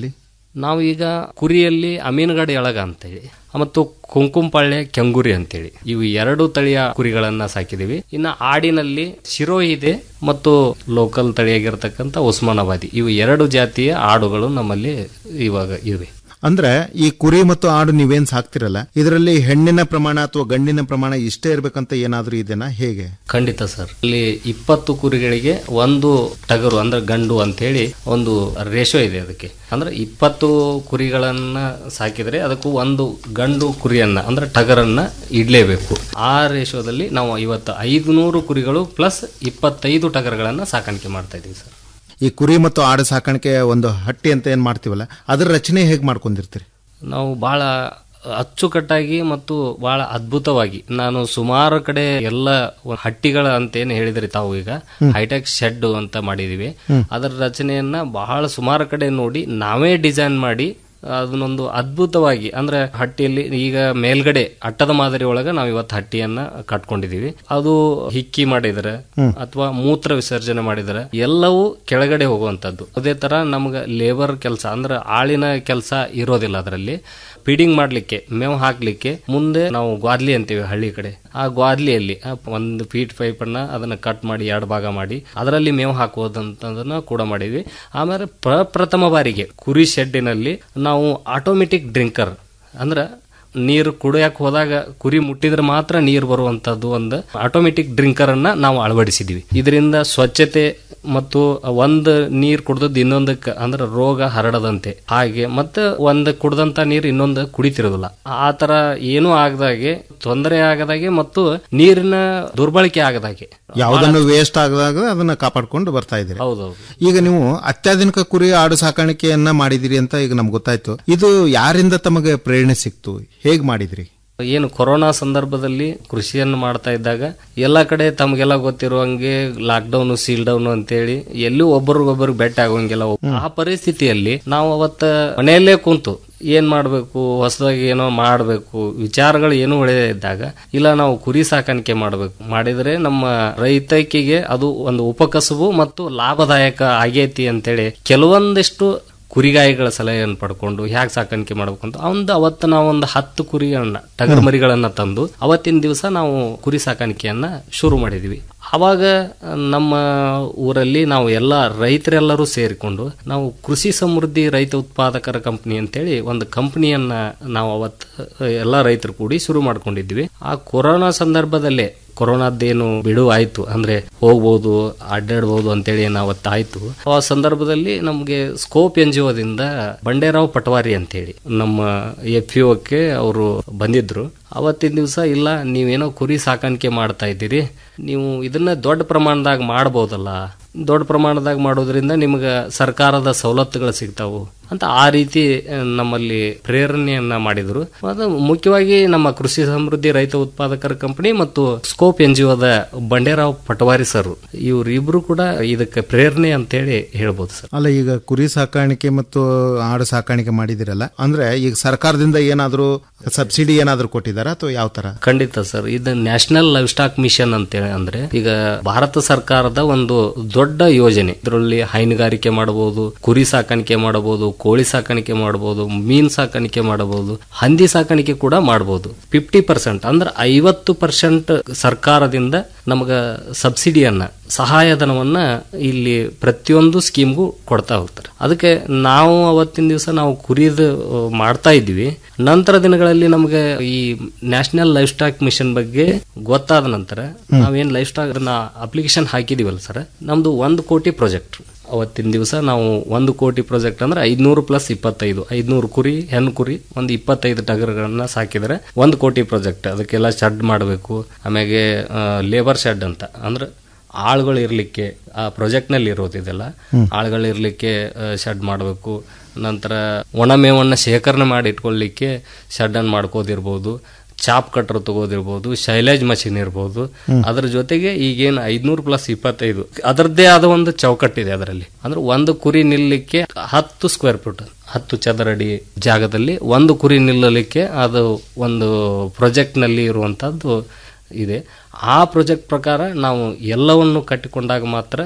S26: ನಾವು ಈಗ ಕುರಿಯಲ್ಲಿ ಅಮೀನುಗಡೆ ಎಳಗ ಅಂತೇಳಿ ಮತ್ತು ಕುಂಕುಂಪಳ್ಳೆ ಕೆಂಗುರಿ ಅಂತೇಳಿ ಇವು ಎರಡು ತಳಿಯ ಕುರಿಗಳನ್ನ ಸಾಕಿದೀವಿ ಇನ್ನು ಆಡಿನಲ್ಲಿ ಶಿರೋ ಇದೆ ಮತ್ತು ಲೋಕಲ್ ತಳಿಯಾಗಿರ್ತಕ್ಕಂಥ ಉಸ್ಮಾನಾಬಾದಿ ಇವು ಎರಡು ಜಾತಿಯ ಆಡುಗಳು ನಮ್ಮಲ್ಲಿ ಇವಾಗ ಇವೆ
S25: ಅಂದ್ರೆ ಈ ಕುರಿ ಮತ್ತು ಆಡು ನೀವೇನ್ ಸಾಕ್ತಿರಲ್ಲ ಇದರಲ್ಲಿ ಹೆಣ್ಣಿನ ಪ್ರಮಾಣ ಅಥವಾ ಗಂಡಿನ ಪ್ರಮಾಣ ಇಷ್ಟೇ ಇರ್ಬೇಕಂತ ಏನಾದ್ರೂ ಇದೆನಾ ಹೇಗೆ
S26: ಖಂಡಿತ ಸರ್ ಇಲ್ಲಿ ಇಪ್ಪತ್ತು ಕುರಿಗಳಿಗೆ ಒಂದು ಟಗರು ಅಂದ್ರೆ ಗಂಡು ಅಂತೇಳಿ ಒಂದು ರೇಷೋ ಇದೆ ಅದಕ್ಕೆ ಅಂದ್ರೆ ಇಪ್ಪತ್ತು ಕುರಿಗಳನ್ನ ಸಾಕಿದ್ರೆ ಅದಕ್ಕೂ ಒಂದು ಗಂಡು ಕುರಿಯನ್ನ ಅಂದ್ರೆ ಟಗರನ್ನ ಇಡ್ಲೇಬೇಕು ಆ ರೇಷೋದಲ್ಲಿ ನಾವು ಇವತ್ತು ಐದುನೂರು ಕುರಿಗಳು ಪ್ಲಸ್ ಇಪ್ಪತ್ತೈದು ಟಗರುಗಳನ್ನ ಸಾಕಾಣಿಕೆ ಮಾಡ್ತಾ ಇದೀವಿ ಸರ್
S25: ಈ ಕುರಿ ಮತ್ತು ಆಡು ಸಾಕಾಣಿಕೆ ಒಂದು ಹಟ್ಟಿ ಅಂತ ಏನ್ ಮಾಡ್ತೀವಲ್ಲ ಅದ್ರ ರಚನೆ ಹೇಗೆ ಮಾಡ್ಕೊಂಡಿರ್ತೀರಿ
S26: ನಾವು ಬಹಳ ಅಚ್ಚುಕಟ್ಟಾಗಿ ಮತ್ತು ಬಹಳ ಅದ್ಭುತವಾಗಿ ನಾನು ಸುಮಾರು ಕಡೆ ಎಲ್ಲ ಹಟ್ಟಿಗಳ ಅಂತೇನು ಹೇಳಿದ್ರಿ ತಾವು ಈಗ ಹೈಟೆಕ್ ಶೆಡ್ ಅಂತ ಮಾಡಿದೀವಿ ಅದರ ರಚನೆಯನ್ನ ಬಹಳ ಸುಮಾರು ಕಡೆ ನೋಡಿ ನಾವೇ ಡಿಸೈನ್ ಮಾಡಿ ಅದನ್ನೊಂದು ಅದ್ಭುತವಾಗಿ ಅಂದ್ರೆ ಹಟ್ಟಿಯಲ್ಲಿ ಈಗ ಮೇಲ್ಗಡೆ ಅಟ್ಟದ ಮಾದರಿ ಒಳಗ ನಾವು ಇವತ್ತು ಹಟ್ಟಿಯನ್ನ ಕಟ್ಕೊಂಡಿದೀವಿ ಅದು ಹಿಕ್ಕಿ ಮಾಡಿದ್ರೆ ಅಥವಾ ಮೂತ್ರ ವಿಸರ್ಜನೆ ಮಾಡಿದ್ರೆ ಎಲ್ಲವೂ ಕೆಳಗಡೆ ಹೋಗುವಂತದ್ದು ಅದೇ ತರ ನಮ್ಗೆ ಲೇಬರ್ ಕೆಲಸ ಅಂದ್ರೆ ಆಳಿನ ಕೆಲಸ ಇರೋದಿಲ್ಲ ಅದರಲ್ಲಿ ಫೀಡಿಂಗ್ ಮಾಡ್ಲಿಕ್ಕೆ ಮೇವು ಹಾಕ್ಲಿಕ್ಕೆ ಮುಂದೆ ನಾವು ಗ್ವಾದ್ಲಿ ಅಂತೀವಿ ಹಳ್ಳಿ ಕಡೆ ಆ ಗ್ವಾದ್ಲಿಯಲ್ಲಿ ಆ ಒಂದು ಫೀಟ್ ಪೈಪ್ ಅನ್ನ ಅದನ್ನ ಕಟ್ ಮಾಡಿ ಎರಡು ಭಾಗ ಮಾಡಿ ಅದರಲ್ಲಿ ಮೇವು ಹಾಕುವುದಂತದನ್ನ ಕೂಡ ಮಾಡಿದ್ವಿ ಆಮೇಲೆ ಪ್ರಪ್ರಥಮ ಬಾರಿಗೆ ಕುರಿ ಶೆಡ್ಡಿನಲ್ಲಿ ನಾವು ಆಟೋಮೆಟಿಕ್ ಡ್ರಿಂಕರ್ ಅಂದ್ರ ನೀರು ಕುಡಿಯಕ್ಕೆ ಹೋದಾಗ ಕುರಿ ಮುಟ್ಟಿದ್ರೆ ಮಾತ್ರ ನೀರು ಬರುವಂತದ್ದು ಒಂದು ಆಟೋಮೆಟಿಕ್ ಡ್ರಿಂಕರ್ ಅನ್ನ ನಾವು ಅಳವಡಿಸಿದ್ವಿ ಇದರಿಂದ ಸ್ವಚ್ಛತೆ ಮತ್ತು ಒಂದು ನೀರು ಕುಡ್ದದ್ದು ಇನ್ನೊಂದಕ್ಕೆ ಅಂದ್ರೆ ರೋಗ ಹರಡದಂತೆ ಹಾಗೆ ಮತ್ತೆ ಒಂದು ಕುಡ್ದಂತ ನೀರು ಇನ್ನೊಂದು ಕುಡಿತಿರೋದಿಲ್ಲ ಆ ತರ ಏನೂ ಆಗದಾಗೆ ತೊಂದರೆ ಆಗದಾಗೆ ಮತ್ತು ನೀರಿನ ದುರ್ಬಳಕೆ ಆಗದಾಗೆ
S25: ಯಾವುದನ್ನು ವೇಸ್ಟ್ ಆಗದಾಗ ಅದನ್ನ ಕಾಪಾಡ್ಕೊಂಡು ಬರ್ತಾ ಇದ್ದೀರಿ
S26: ಹೌದೌದು
S25: ಈಗ ನೀವು ಅತ್ಯಾಧುನಿಕ ಕುರಿ ಆಡು ಸಾಕಾಣಿಕೆಯನ್ನ ಮಾಡಿದಿರಿ ಅಂತ ಈಗ ನಮ್ಗೆ ಗೊತ್ತಾಯ್ತು ಇದು ಯಾರಿಂದ ತಮಗೆ ಪ್ರೇರಣೆ ಸಿಕ್ತು ಹೇಗ್ ಮಾಡಿದ್ರಿ
S26: ಏನು ಕೊರೋನಾ ಸಂದರ್ಭದಲ್ಲಿ ಕೃಷಿಯನ್ನು ಮಾಡ್ತಾ ಇದ್ದಾಗ ಎಲ್ಲ ಕಡೆ ತಮಗೆಲ್ಲ ಗೊತ್ತಿರುವಂಗೆ ಲಾಕ್ ಡೌನ್ ಸೀಲ್ ಡೌನ್ ಅಂತೇಳಿ ಎಲ್ಲೂ ಒಬ್ಬರಿಗೊಬ್ಬರು ಭೇಟಿ ಆಗೋಂಗಿಲ್ಲ ಆ ಪರಿಸ್ಥಿತಿಯಲ್ಲಿ ನಾವು ಅವತ್ತ ಮನೆಯಲ್ಲೇ ಕುಂತು ಏನ್ ಮಾಡ್ಬೇಕು ಹೊಸದಾಗಿ ಏನೋ ಮಾಡಬೇಕು ವಿಚಾರಗಳು ಏನು ಒಳ್ಳೆಯ ಇದ್ದಾಗ ಇಲ್ಲ ನಾವು ಕುರಿ ಸಾಕಾಣಿಕೆ ಮಾಡಬೇಕು ಮಾಡಿದ್ರೆ ನಮ್ಮ ರೈತಕಿಗೆ ಅದು ಒಂದು ಉಪಕಸಬು ಮತ್ತು ಲಾಭದಾಯಕ ಆಗೈತಿ ಅಂತೇಳಿ ಕೆಲವೊಂದಿಷ್ಟು ಕುರಿಗಾಯಿಗಳ ಸಲಹೆಯನ್ನು ಪಡ್ಕೊಂಡು ಹ್ಯಾಕ್ ಸಾಕಾಣಿಕೆ ಮಾಡ್ಬೇಕು ಅಂತ ಒಂದು ಅವತ್ತು ನಾವು ಒಂದು ಹತ್ತು ಕುರಿಗಳನ್ನ ಟಗರ್ ಮರಿಗಳನ್ನ ತಂದು ಅವತ್ತಿನ ದಿವಸ ನಾವು ಕುರಿ ಸಾಕಾಣಿಕೆಯನ್ನ ಶುರು ಮಾಡಿದ್ವಿ ಅವಾಗ ನಮ್ಮ ಊರಲ್ಲಿ ನಾವು ಎಲ್ಲ ರೈತರೆಲ್ಲರೂ ಸೇರಿಕೊಂಡು ನಾವು ಕೃಷಿ ಸಮೃದ್ಧಿ ರೈತ ಉತ್ಪಾದಕರ ಕಂಪನಿ ಅಂತೇಳಿ ಒಂದು ಕಂಪನಿಯನ್ನ ನಾವು ಅವತ್ತು ಎಲ್ಲ ರೈತರು ಕೂಡಿ ಶುರು ಮಾಡ್ಕೊಂಡಿದ್ವಿ ಆ ಕೊರೋನಾ ಸಂದರ್ಭದಲ್ಲೇ ಕೊರೋನಾದ್ದೇನು ಬಿಡುವು ಆಯ್ತು ಅಂದ್ರೆ ಹೋಗ್ಬೋದು ಅಡ್ಡಾಡ್ಬೋದು ಅಂತೇಳಿ ಏನು ಅವತ್ತು ಆಯ್ತು ಆ ಸಂದರ್ಭದಲ್ಲಿ ನಮಗೆ ಸ್ಕೋಪ್ ಎನ್ ಜಿ ಒದಿಂದ ಬಂಡೇರಾವ್ ಪಟವಾರಿ ಅಂತೇಳಿ ನಮ್ಮ ಎಫ್ ಕೆ ಅವರು ಬಂದಿದ್ರು ಅವತ್ತಿನ ದಿವಸ ಇಲ್ಲ ನೀವೇನೋ ಕುರಿ ಸಾಕಾಣಿಕೆ ಮಾಡ್ತಾ ಇದ್ದೀರಿ ನೀವು ಇದನ್ನ ದೊಡ್ಡ ಪ್ರಮಾಣದಾಗ ಮಾಡ್ಬೋದಲ್ಲ ದೊಡ್ಡ ಪ್ರಮಾಣದಾಗ ಮಾಡೋದ್ರಿಂದ ನಿಮ್ಗೆ ಸರ್ಕಾರದ ಸವಲತ್ತುಗಳು ಸಿಗ್ತಾವು ಅಂತ ಆ ರೀತಿ ನಮ್ಮಲ್ಲಿ ಪ್ರೇರಣೆಯನ್ನ ಮಾಡಿದ್ರು ಅದು ಮುಖ್ಯವಾಗಿ ನಮ್ಮ ಕೃಷಿ ಸಮೃದ್ಧಿ ರೈತ ಉತ್ಪಾದಕರ ಕಂಪನಿ ಮತ್ತು ಸ್ಕೋಪ್ ಎನ್ ಜಿ ಒದ ಬಂಡೇರಾವ್ ಪಟವಾರಿ ಸರ್ ಇವರಿಬ್ರು ಕೂಡ ಇದಕ್ಕೆ ಪ್ರೇರಣೆ ಅಂತೇಳಿ ಹೇಳ್ಬೋದು ಸರ್
S25: ಅಲ್ಲ ಈಗ ಕುರಿ ಸಾಕಾಣಿಕೆ ಮತ್ತು ಆಡು ಸಾಕಾಣಿಕೆ ಮಾಡಿದಿರಲ್ಲ ಅಂದ್ರೆ ಈಗ ಸರ್ಕಾರದಿಂದ ಏನಾದ್ರೂ ಸಬ್ಸಿಡಿ ಏನಾದ್ರೂ ಕೊಟ್ಟಿದಾರ ಅಥವಾ ಯಾವ ತರ
S26: ಖಂಡಿತ ಸರ್ ಇದು ನ್ಯಾಷನಲ್ ಲೈಫ್ ಸ್ಟಾಕ್ ಮಿಷನ್ ಅಂತೇಳಿ ಅಂದ್ರೆ ಈಗ ಭಾರತ ಸರ್ಕಾರದ ಒಂದು ದೊಡ್ಡ ಯೋಜನೆ ಇದರಲ್ಲಿ ಹೈನುಗಾರಿಕೆ ಮಾಡಬಹುದು ಕುರಿ ಸಾಕಾಣಿಕೆ ಮಾಡಬಹುದು ಕೋಳಿ ಸಾಕಾಣಿಕೆ ಮಾಡಬಹುದು ಮೀನ್ ಸಾಕಾಣಿಕೆ ಮಾಡಬಹುದು ಹಂದಿ ಸಾಕಾಣಿಕೆ ಕೂಡ ಮಾಡಬಹುದು ಫಿಫ್ಟಿ ಪರ್ಸೆಂಟ್ ಅಂದ್ರೆ ಐವತ್ತು ಪರ್ಸೆಂಟ್ ಸರ್ಕಾರದಿಂದ ನಮಗ ಸಬ್ಸಿಡಿಯನ್ನ ಸಹಾಯಧನವನ್ನ ಇಲ್ಲಿ ಪ್ರತಿಯೊಂದು ಸ್ಕೀಮ್ಗೂ ಕೊಡ್ತಾ ಹೋಗ್ತಾರೆ ಅದಕ್ಕೆ ನಾವು ಅವತ್ತಿನ ದಿವಸ ನಾವು ಕುರಿದು ಮಾಡ್ತಾ ಇದ್ವಿ ನಂತರ ದಿನಗಳಲ್ಲಿ ನಮಗೆ ಈ ನ್ಯಾಷನಲ್ ಲೈಫ್ ಸ್ಟಾಕ್ ಮಿಷನ್ ಬಗ್ಗೆ ಗೊತ್ತಾದ ನಂತರ ನಾವೇನ್ ಲೈಫ್ ಸ್ಟಾಕ್ ಅಪ್ಲಿಕೇಶನ್ ಹಾಕಿದೀವಲ್ಲ ಸರ್ ನಮ್ದು ಒಂದು ಕೋಟಿ ಪ್ರಾಜೆಕ್ಟ್ ಅವತ್ತಿನ ದಿವಸ ನಾವು ಒಂದು ಕೋಟಿ ಪ್ರಾಜೆಕ್ಟ್ ಅಂದ್ರೆ ಐದ್ನೂರು ಪ್ಲಸ್ ಇಪ್ಪತ್ತೈದು ಐದ್ನೂರು ಕುರಿ ಹೆಣ್ಣು ಕುರಿ ಒಂದು ಇಪ್ಪತ್ತೈದು ಟಗರ್ಗಳನ್ನ ಸಾಕಿದ್ರೆ ಒಂದು ಕೋಟಿ ಪ್ರಾಜೆಕ್ಟ್ ಅದಕ್ಕೆಲ್ಲ ಶೆಡ್ ಮಾಡಬೇಕು ಆಮೇಲೆ ಲೇಬರ್ ಶೆಡ್ ಅಂತ ಅಂದ್ರೆ ಆಳುಗಳು ಇರಲಿಕ್ಕೆ ಆ ಪ್ರಾಜೆಕ್ಟ್ನಲ್ಲಿ ಇರೋದಿದೆಲ್ಲ ಆಳುಗಳು ಇರಲಿಕ್ಕೆ ಶೆಡ್ ಮಾಡಬೇಕು ನಂತರ ಒಣಮೇವನ್ನ ಶೇಖರಣೆ ಮಾಡಿ ಇಟ್ಕೊಳ್ಳಿಕ್ಕೆ ಶೆಡ್ ಅನ್ನು ಮಾಡ್ಕೋದಿರ್ಬೋದು ಚಾಪ್ ಕಟ್ರ್ ತಗೋದಿರ್ಬೋದು ಶೈಲೇಜ್ ಮಷಿನ್ ಇರ್ಬೋದು ಅದ್ರ ಜೊತೆಗೆ ಈಗೇನು ಐದ್ನೂರು ಪ್ಲಸ್ ಇಪ್ಪತ್ತೈದು ಅದರದ್ದೇ ಆದ ಒಂದು ಚೌಕಟ್ಟಿದೆ ಅದರಲ್ಲಿ ಅಂದ್ರೆ ಒಂದು ಕುರಿ ನಿಲ್ಲಲಿಕ್ಕೆ ಹತ್ತು ಸ್ಕ್ವೇರ್ ಫುಟ್ ಹತ್ತು ಚದರಡಿ ಜಾಗದಲ್ಲಿ ಒಂದು ಕುರಿ ನಿಲ್ಲಲಿಕ್ಕೆ ಅದು ಒಂದು ಪ್ರಾಜೆಕ್ಟ್ ನಲ್ಲಿ ಇರುವಂತದ್ದು ಇದೆ ಆ ಪ್ರಾಜೆಕ್ಟ್ ಪ್ರಕಾರ ನಾವು ಎಲ್ಲವನ್ನು ಕಟ್ಟಿಕೊಂಡಾಗ ಮಾತ್ರ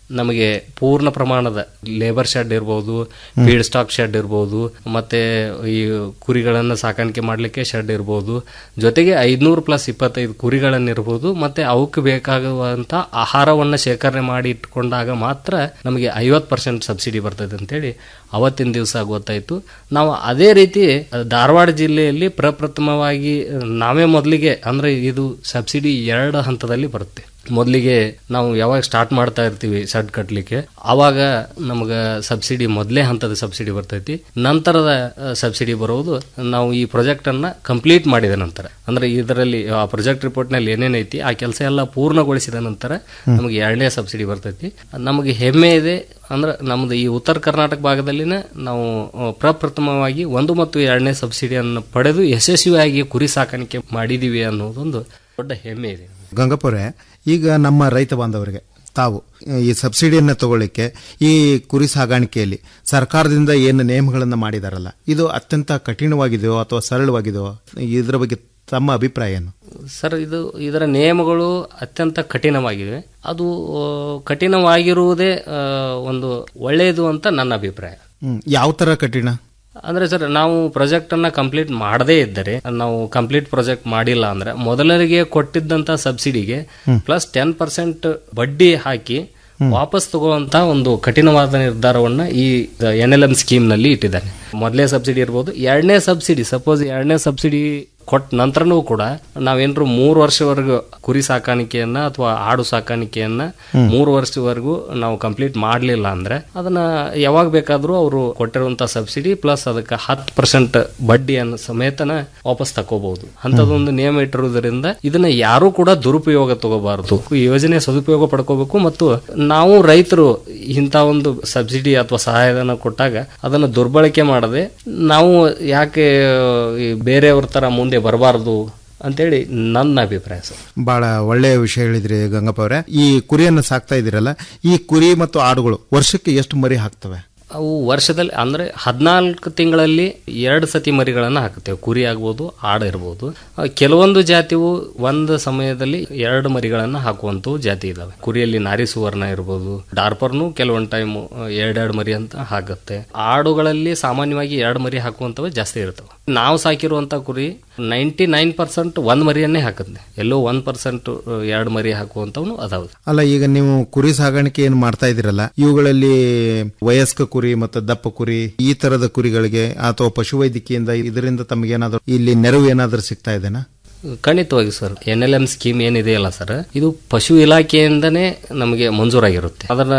S26: ನಮಗೆ ಪೂರ್ಣ ಪ್ರಮಾಣದ ಲೇಬರ್ ಶೆಡ್ ಇರ್ಬೋದು ಫೀಡ್ ಸ್ಟಾಕ್ ಶೆಡ್ ಇರ್ಬೋದು ಮತ್ತೆ ಈ ಕುರಿಗಳನ್ನು ಸಾಕಾಣಿಕೆ ಮಾಡಲಿಕ್ಕೆ ಶೆಡ್ ಇರ್ಬೋದು ಜೊತೆಗೆ ಐದ್ನೂರು ಪ್ಲಸ್ ಇಪ್ಪತ್ತೈದು ಕುರಿಗಳನ್ನು ಇರ್ಬೋದು ಮತ್ತೆ ಅವಕ್ಕೆ ಬೇಕಾಗುವಂತ ಆಹಾರವನ್ನು ಶೇಖರಣೆ ಮಾಡಿ ಇಟ್ಕೊಂಡಾಗ ಮಾತ್ರ ನಮಗೆ ಐವತ್ತು ಪರ್ಸೆಂಟ್ ಸಬ್ಸಿಡಿ ಬರ್ತದೆ ಅಂತೇಳಿ ಅವತ್ತಿನ ದಿವಸ ಗೊತ್ತಾಯಿತು ನಾವು ಅದೇ ರೀತಿ ಧಾರವಾಡ ಜಿಲ್ಲೆಯಲ್ಲಿ ಪ್ರಪ್ರಥಮವಾಗಿ ನಾವೇ ಮೊದಲಿಗೆ ಅಂದ್ರೆ ಇದು ಸಬ್ಸಿಡಿ ಎರಡು ಹಂತದಲ್ಲಿ ಬರುತ್ತೆ ಮೊದಲಿಗೆ ನಾವು ಯಾವಾಗ ಸ್ಟಾರ್ಟ್ ಮಾಡ್ತಾ ಇರ್ತೀವಿ ಶೆಡ್ ಕಟ್ಟಲಿಕ್ಕೆ ಆವಾಗ ನಮ್ಗೆ ಸಬ್ಸಿಡಿ ಮೊದಲೇ ಹಂತದ ಸಬ್ಸಿಡಿ ಬರ್ತೈತಿ ನಂತರದ ಸಬ್ಸಿಡಿ ಬರೋದು ನಾವು ಈ ಪ್ರಾಜೆಕ್ಟ್ ಅನ್ನ ಕಂಪ್ಲೀಟ್ ಮಾಡಿದ ನಂತರ ಅಂದ್ರೆ ಇದರಲ್ಲಿ ಆ ಪ್ರಾಜೆಕ್ಟ್ ರಿಪೋರ್ಟ್ ನಲ್ಲಿ ಏನೇನೈತಿ ಆ ಕೆಲಸ ಎಲ್ಲ ಪೂರ್ಣಗೊಳಿಸಿದ ನಂತರ ನಮಗೆ ಎರಡನೇ ಸಬ್ಸಿಡಿ ಬರ್ತೈತಿ ನಮಗೆ ಹೆಮ್ಮೆ ಇದೆ ಅಂದ್ರೆ ನಮ್ದು ಈ ಉತ್ತರ ಕರ್ನಾಟಕ ಭಾಗದಲ್ಲಿನ ನಾವು ಆ, ಪ್ರಪ್ರಥಮವಾಗಿ ಒಂದು ಮತ್ತು ಎರಡನೇ ಸಬ್ಸಿಡಿಯನ್ನು ಪಡೆದು ಯಶಸ್ವಿಯಾಗಿ ಕುರಿ ಸಾಕಾಣಿಕೆ ಮಾಡಿದೀವಿ ಅನ್ನೋದೊಂದು ದೊಡ್ಡ ಹೆಮ್ಮೆ ಇದೆ
S25: ಗಂಗಪುರೆ ಈಗ ನಮ್ಮ ರೈತ ಬಾಂಧವರಿಗೆ ತಾವು ಈ ಸಬ್ಸಿಡಿಯನ್ನು ತಗೊಳ್ಳಿಕ್ಕೆ ಈ ಕುರಿ ಸಾಗಾಣಿಕೆಯಲ್ಲಿ ಸರ್ಕಾರದಿಂದ ಏನು ನಿಯಮಗಳನ್ನು ಮಾಡಿದಾರಲ್ಲ ಇದು ಅತ್ಯಂತ ಕಠಿಣವಾಗಿದೆಯೋ ಅಥವಾ ಸರಳವಾಗಿದೆಯೋ ಇದರ ಬಗ್ಗೆ ತಮ್ಮ ಅಭಿಪ್ರಾಯ ಏನು
S26: ಸರ್ ಇದು ಇದರ ನಿಯಮಗಳು ಅತ್ಯಂತ ಕಠಿಣವಾಗಿವೆ ಅದು ಆ, ಕಠಿಣವಾಗಿರುವುದೇ ಆ, ಒಂದು ಒಳ್ಳೆಯದು ಅಂತ ನನ್ನ ಅಭಿಪ್ರಾಯ
S25: ಹ್ಮ್. ಯಾವ ತರ ಕಠಿಣ
S26: ಅಂದ್ರೆ ಸರ್ ನಾವು ಪ್ರಾಜೆಕ್ಟ್ ಅನ್ನ ಕಂಪ್ಲೀಟ್ ಮಾಡದೇ ಇದ್ದರೆ ನಾವು ಕಂಪ್ಲೀಟ್ ಪ್ರಾಜೆಕ್ಟ್ ಮಾಡಿಲ್ಲ ಅಂದ್ರೆ ಮೊದಲರಿಗೆ ಕೊಟ್ಟಿದ್ದಂತ ಸಬ್ಸಿಡಿಗೆ ಪ್ಲಸ್ ಟೆನ್ ಪರ್ಸೆಂಟ್ ಬಡ್ಡಿ ಹಾಕಿ ವಾಪಸ್ ತಗೊಳ್ಳುವಂತ ಒಂದು ಕಠಿಣವಾದ ನಿರ್ಧಾರವನ್ನ ಈ ಎನ್ ಎಲ್ ಎಂ ಸ್ಕೀಮ್ ನಲ್ಲಿ ಇಟ್ಟಿದ್ದಾನೆ ಮೊದಲೇ ಸಬ್ಸಿಡಿ ಇರ್ಬೋದು ಎರಡನೇ ಸಬ್ಸಿಡಿ ಸಪೋಸ್ ಎರಡನೇ ಸಬ್ಸಿಡಿ ಕೊಟ್ಟ ನಂತರನೂ ಕೂಡ ನಾವೇನ್ರು ಮೂರು ವರ್ಷವರೆಗೂ ಕುರಿ ಸಾಕಾಣಿಕೆಯನ್ನ ಅಥವಾ ಆಡು ಸಾಕಾಣಿಕೆಯನ್ನ ಮೂರು ವರ್ಷವರೆಗೂ ನಾವು ಕಂಪ್ಲೀಟ್ ಮಾಡಲಿಲ್ಲ ಅಂದ್ರೆ ಅದನ್ನ ಯಾವಾಗ ಬೇಕಾದ್ರೂ ಅವರು ಕೊಟ್ಟಿರುವಂತ ಸಬ್ಸಿಡಿ ಪ್ಲಸ್ ಅದಕ್ಕೆ ಹತ್ತು ಪರ್ಸೆಂಟ್ ಬಡ್ಡಿಯನ್ನು ಸಮೇತನ ವಾಪಸ್ ತಕೋಬಹುದು ಅಂತದೊಂದು ನಿಯಮ ಇಟ್ಟಿರುವುದರಿಂದ ಇದನ್ನ ಯಾರು ಕೂಡ ದುರುಪಯೋಗ ತಗೋಬಾರದು ಈ ಯೋಜನೆ ಸದುಪಯೋಗ ಪಡ್ಕೋಬೇಕು ಮತ್ತು ನಾವು ರೈತರು ಇಂಥ ಒಂದು ಸಬ್ಸಿಡಿ ಅಥವಾ ಸಹಾಯಧನ ಕೊಟ್ಟಾಗ ಅದನ್ನು ದುರ್ಬಳಕೆ ಮಾಡದೆ ನಾವು ಯಾಕೆ ಈ ಬೇರೆಯವ್ರ ತರ ಮುಂದೆ ಬರಬಾರದು ಅಂತೇಳಿ ನನ್ನ ಅಭಿಪ್ರಾಯ ಸರ್
S25: ಬಹಳ ಒಳ್ಳೆಯ ವಿಷಯ ಹೇಳಿದ್ರಿ ಗಂಗಪ್ಪ ಅವರೇ ಈ ಕುರಿಯನ್ನು ಸಾಕ್ತಾ ಇದ್ದೀರಲ್ಲ ಈ ಕುರಿ ಮತ್ತು ಆಡುಗಳು ವರ್ಷಕ್ಕೆ ಎಷ್ಟು ಮರಿ ಹಾಕ್ತವೆ
S26: ಅವು ವರ್ಷದಲ್ಲಿ ಅಂದ್ರೆ ಹದಿನಾಲ್ಕು ತಿಂಗಳಲ್ಲಿ ಎರಡು ಸತಿ ಮರಿಗಳನ್ನು ಹಾಕುತ್ತೇವೆ ಕುರಿ ಆಗ್ಬೋದು ಆಡ ಇರ್ಬೋದು ಆ, ಕೆಲವೊಂದು ಜಾತಿವು ಒಂದು ಸಮಯದಲ್ಲಿ ಎರಡು ಮರಿಗಳನ್ನು ಹಾಕುವಂತವು ಜಾತಿ ಇದಾವೆ ಕುರಿಯಲ್ಲಿ ನಾರಿ ಸುವರ್ಣ ಇರ್ಬೋದು ಡಾರ್ಪರ್ನು ಕೆಲವೊಂದು ಟೈಮ್ ಎರಡೆರಡು ಮರಿ ಅಂತ ಹಾಕುತ್ತೆ ಆಡುಗಳಲ್ಲಿ ಸಾಮಾನ್ಯವಾಗಿ ಎರಡು ಮರಿ ಹಾಕುವಂತವು ಜಾಸ್ತಿ ಇರ್ತವೆ ನಾವು ಸಾಕಿರುವಂತ ಕುರಿ ನೈಂಟಿ ನೈನ್ ಪರ್ಸೆಂಟ್ ಒಂದ್ ಮರಿಯನ್ನೇ ಹಾಕುತ್ತೆ ಎಲ್ಲೋ ಒಂದ್ ಪರ್ಸೆಂಟ್ ಎರಡು ಮರಿ ಹಾಕುವಂತವು ಅದಾವೆ
S25: ಅಲ್ಲ ಈಗ ನೀವು ಕುರಿ ಸಾಗಾಣಿಕೆ ಏನು ಮಾಡ್ತಾ ಇದ್ದೀರಲ್ಲ ಇವುಗಳಲ್ಲಿ ವಯಸ್ಕ ಕುರಿ ಮತ್ತು ದಪ್ಪ ಕುರಿ ಈ ತರದ ಕುರಿಗಳಿಗೆ ಅಥವಾ ಪಶುವೈದ್ಯಕಿಯಿಂದ ಇದರಿಂದ ತಮಗೇನಾದ್ರೂ ಇಲ್ಲಿ ನೆರವು ಏನಾದ್ರೂ ಸಿಗ್ತಾ ಇದೆನಾ
S26: ಖಂಡಿತವಾಗಿ sir N L M scheme ಏನಿದೆಯಲ್ಲ ಸರ್ ಇದು ಪಶು ಇಲಾಖೆಯಿಂದನೇ ನಮಗೆ ಮಂಜೂರಾಗಿರುತ್ತೆ ಅದನ್ನ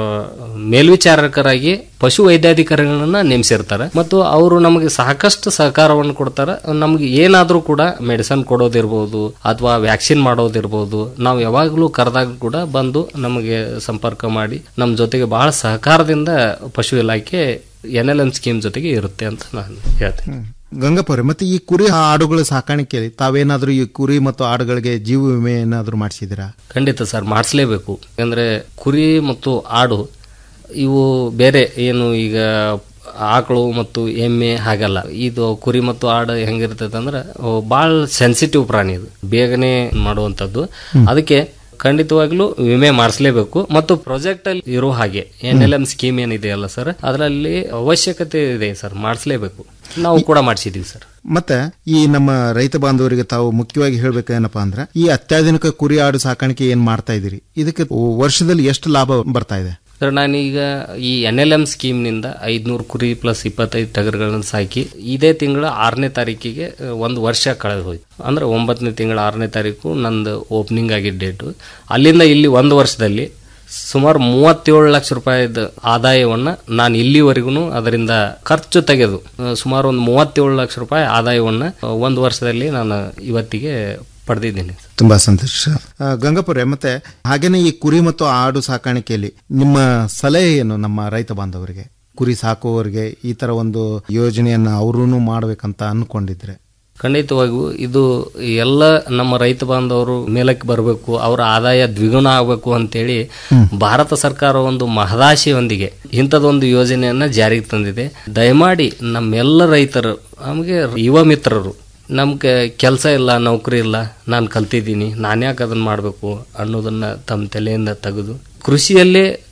S26: ಮೇಲ್ವಿಚಾರಕರಾಗಿ ಪಶು ವೈದ್ಯಾಧಿಕಾರಿಗಳನ್ನ ನೇಮಿಸಿರ್ತಾರೆ ಮತ್ತು ಅವರು ನಮಗೆ ಸಾಕಷ್ಟು ಸಹಕಾರವನ್ನು ಕೊಡ್ತಾರೆ ನಮ್ಗೆ ಏನಾದ್ರೂ ಕೂಡ ಮೆಡಿಸನ್ ಕೊಡೋದಿರ್ಬೋದು ಅಥವಾ ವ್ಯಾಕ್ಸಿನ್ ಮಾಡೋದಿರ್ಬೋದು ನಾವು ಯಾವಾಗಲೂ ಕರೆದಾಗ ಕೂಡ ಬಂದು ನಮಗೆ ಸಂಪರ್ಕ ಮಾಡಿ ನಮ್ಮ ಜೊತೆಗೆ ಬಹಳ ಸಹಕಾರದಿಂದ ಪಶು ಇಲಾಖೆ ಎನ್ ಎಲ್ ಎಂ ಸ್ಕೀಮ್ ಜೊತೆಗೆ ಇರುತ್ತೆ ಅಂತ ನಾನು ಹೇಳ್ತೇನೆ
S25: ಗಂಗಪ್ಪ ಅವರೇ ಮತ್ತೆ ಈ ಕುರಿ ಆಡುಗಳ ಸಾಕಾಣಿಕೆಯಲ್ಲಿ ತಾವೇನಾದ್ರೂ ಈ ಕುರಿ ಮತ್ತು ಆಡುಗಳಿಗೆ ಜೀವ ವಿಮೆ ಏನಾದ್ರೂ ಮಾಡಿಸಿದಿರಾ
S26: ಖಂಡಿತ ಸರ್ ಮಾಡಿಸ್ಲೇಬೇಕು ಯಾಕಂದ್ರೆ ಕುರಿ ಮತ್ತು ಆಡು ಇವು ಬೇರೆ ಏನು ಈಗ ಆಕಳು ಮತ್ತು ಎಮ್ಮೆ ಹಾಗಲ್ಲ ಇದು ಕುರಿ ಮತ್ತು ಆಡು ಹೆಂಗಿರ್ತೈತೆ ಅಂದ್ರೆ ಭಾಳ ಸೆನ್ಸಿಟಿವ್ ಪ್ರಾಣಿ ಇದು ಬೇಗನೆ ಮಾಡುವಂಥದ್ದು ಅದಕ್ಕೆ ಖಂಡಿತವಾಗ್ಲೂ ವಿಮೆ ಮಾಡಿಸ್ಲೇಬೇಕು ಮತ್ತು ಪ್ರಾಜೆಕ್ಟ್ ಅಲ್ಲಿ ಇರೋ ಹಾಗೆ ಎನ್ ಎಲ್ ಎಂ ಸ್ಕೀಮ್ ಏನಿದೆಯಲ್ಲ ಸರ್ ಅದರಲ್ಲಿ ಅವಶ್ಯಕತೆ ಇದೆ ಸರ್ ಮಾಡಿಸ್ಲೇಬೇಕು ನಾವು ಕೂಡ ಮಾಡಿಸಿದೀವಿ ಸರ್
S25: ಮತ್ತೆ ಈ ನಮ್ಮ ರೈತ ಬಾಂಧವರಿಗೆ ತಾವು ಮುಖ್ಯವಾಗಿ ಹೇಳ್ಬೇಕೇನಪ್ಪಾ ಅಂದ್ರೆ ಈ ಅತ್ಯಾಧುನಿಕ ಕುರಿ ಆಡು ಸಾಕಾಣಿಕೆ ಏನ್ ಮಾಡ್ತಾ ಇದೀರಿ ಇದಕ್ಕೆ ವರ್ಷದಲ್ಲಿ ಎಷ್ಟು ಲಾಭ ಬರ್ತಾ ಇದೆ
S26: ಸರ್ ನಾನೀಗ ಈ ಎನ್ ಎಲ್ ಎಂ ಸ್ಕೀಮ್ನಿಂದ ಐದ್ನೂರು ಕುರಿ ಪ್ಲಸ್ ಇಪ್ಪತ್ತೈದು ಟಗರುಗಳನ್ನು ಸಾಕಿ ಇದೇ ತಿಂಗಳ ಆರನೇ ತಾರೀಕಿಗೆ ಅಹ್, ಒಂದು ವರ್ಷ ಕಳೆದು ಹೋಯ್ತು ಅಂದ್ರೆ ಒಂಬತ್ತನೇ ತಿಂಗಳ ಆರನೇ ತಾರೀಕು ನಂದು ಓಪನಿಂಗ್ ಆಗಿದ್ದ ಡೇಟು ಅಲ್ಲಿಂದ ಇಲ್ಲಿ ಒಂದು ವರ್ಷದಲ್ಲಿ ಸುಮಾರು ಮೂವತ್ತೇಳು ಲಕ್ಷ ರೂಪಾಯಿದ ಆದಾಯವನ್ನ ನಾನು ಇಲ್ಲಿವರೆಗೂ ಅದರಿಂದ ಖರ್ಚು ತೆಗೆದು ಅಹ್, ಸುಮಾರು ಒಂದು ಮೂವತ್ತೇಳು ಲಕ್ಷ ರೂಪಾಯಿ ಆದಾಯವನ್ನ ಅಹ್, ಒಂದು ವರ್ಷದಲ್ಲಿ ನಾನು ಇವತ್ತಿಗೆ ಪಡೆದಿದ್ದೀನಿ
S25: ತುಂಬಾ ಸಂತೋಷ ಆ, ಗಂಗಪುರೆ ಮತ್ತೆ ಹಾಗೇನೆ ಈ ಕುರಿ ಮತ್ತು ಆಡು ಸಾಕಾಣಿಕೆಯಲ್ಲಿ ನಿಮ್ಮ ಸಲಹೆ ಏನು ನಮ್ಮ ರೈತ ಬಾಂಧವರಿಗೆ ಕುರಿ ಸಾಕುವವರಿಗೆ ಈ ತರ ಒಂದು ಯೋಜನೆಯನ್ನ ಅವರೂ ಮಾಡ್ಬೇಕಂತ ಅನ್ಕೊಂಡಿದ್ರೆ
S26: ಖಂಡಿತವಾಗಿಯೂ ಇದು ಎಲ್ಲ ನಮ್ಮ ರೈತ ಬಾಂಧವರು ಮೇಲಕ್ಕೆ ಬರಬೇಕು ಅವರ ಆದಾಯ ದ್ವಿಗುಣ ಆಗಬೇಕು ಅಂತೇಳಿ ಭಾರತ ಸರ್ಕಾರ ಒಂದು ಮಹದಾಶೆಯೊಂದಿಗೆ ಇಂಥದೊಂದು ಯೋಜನೆಯನ್ನ ಜಾರಿಗೆ ತಂದಿದೆ ದಯಮಾಡಿ ನಮ್ಮೆಲ್ಲ ರೈತರು ನಮಗೆ ಯುವ ಮಿತ್ರರು ನಮ್ಗೆ ಕೆಲಸ ಇಲ್ಲ ನೌಕರಿ ಇಲ್ಲ ನಾನು ಕಲ್ತಿದ್ದೀನಿ ನಾನು ಯಾಕೆ ಅದನ್ನ ಮಾಡಬೇಕು ಅನ್ನೋದನ್ನ ತಮ್ಮ ತಲೆಯಿಂದ ತೆಗೆದು ಕೃಷಿಯಲ್ಲೇ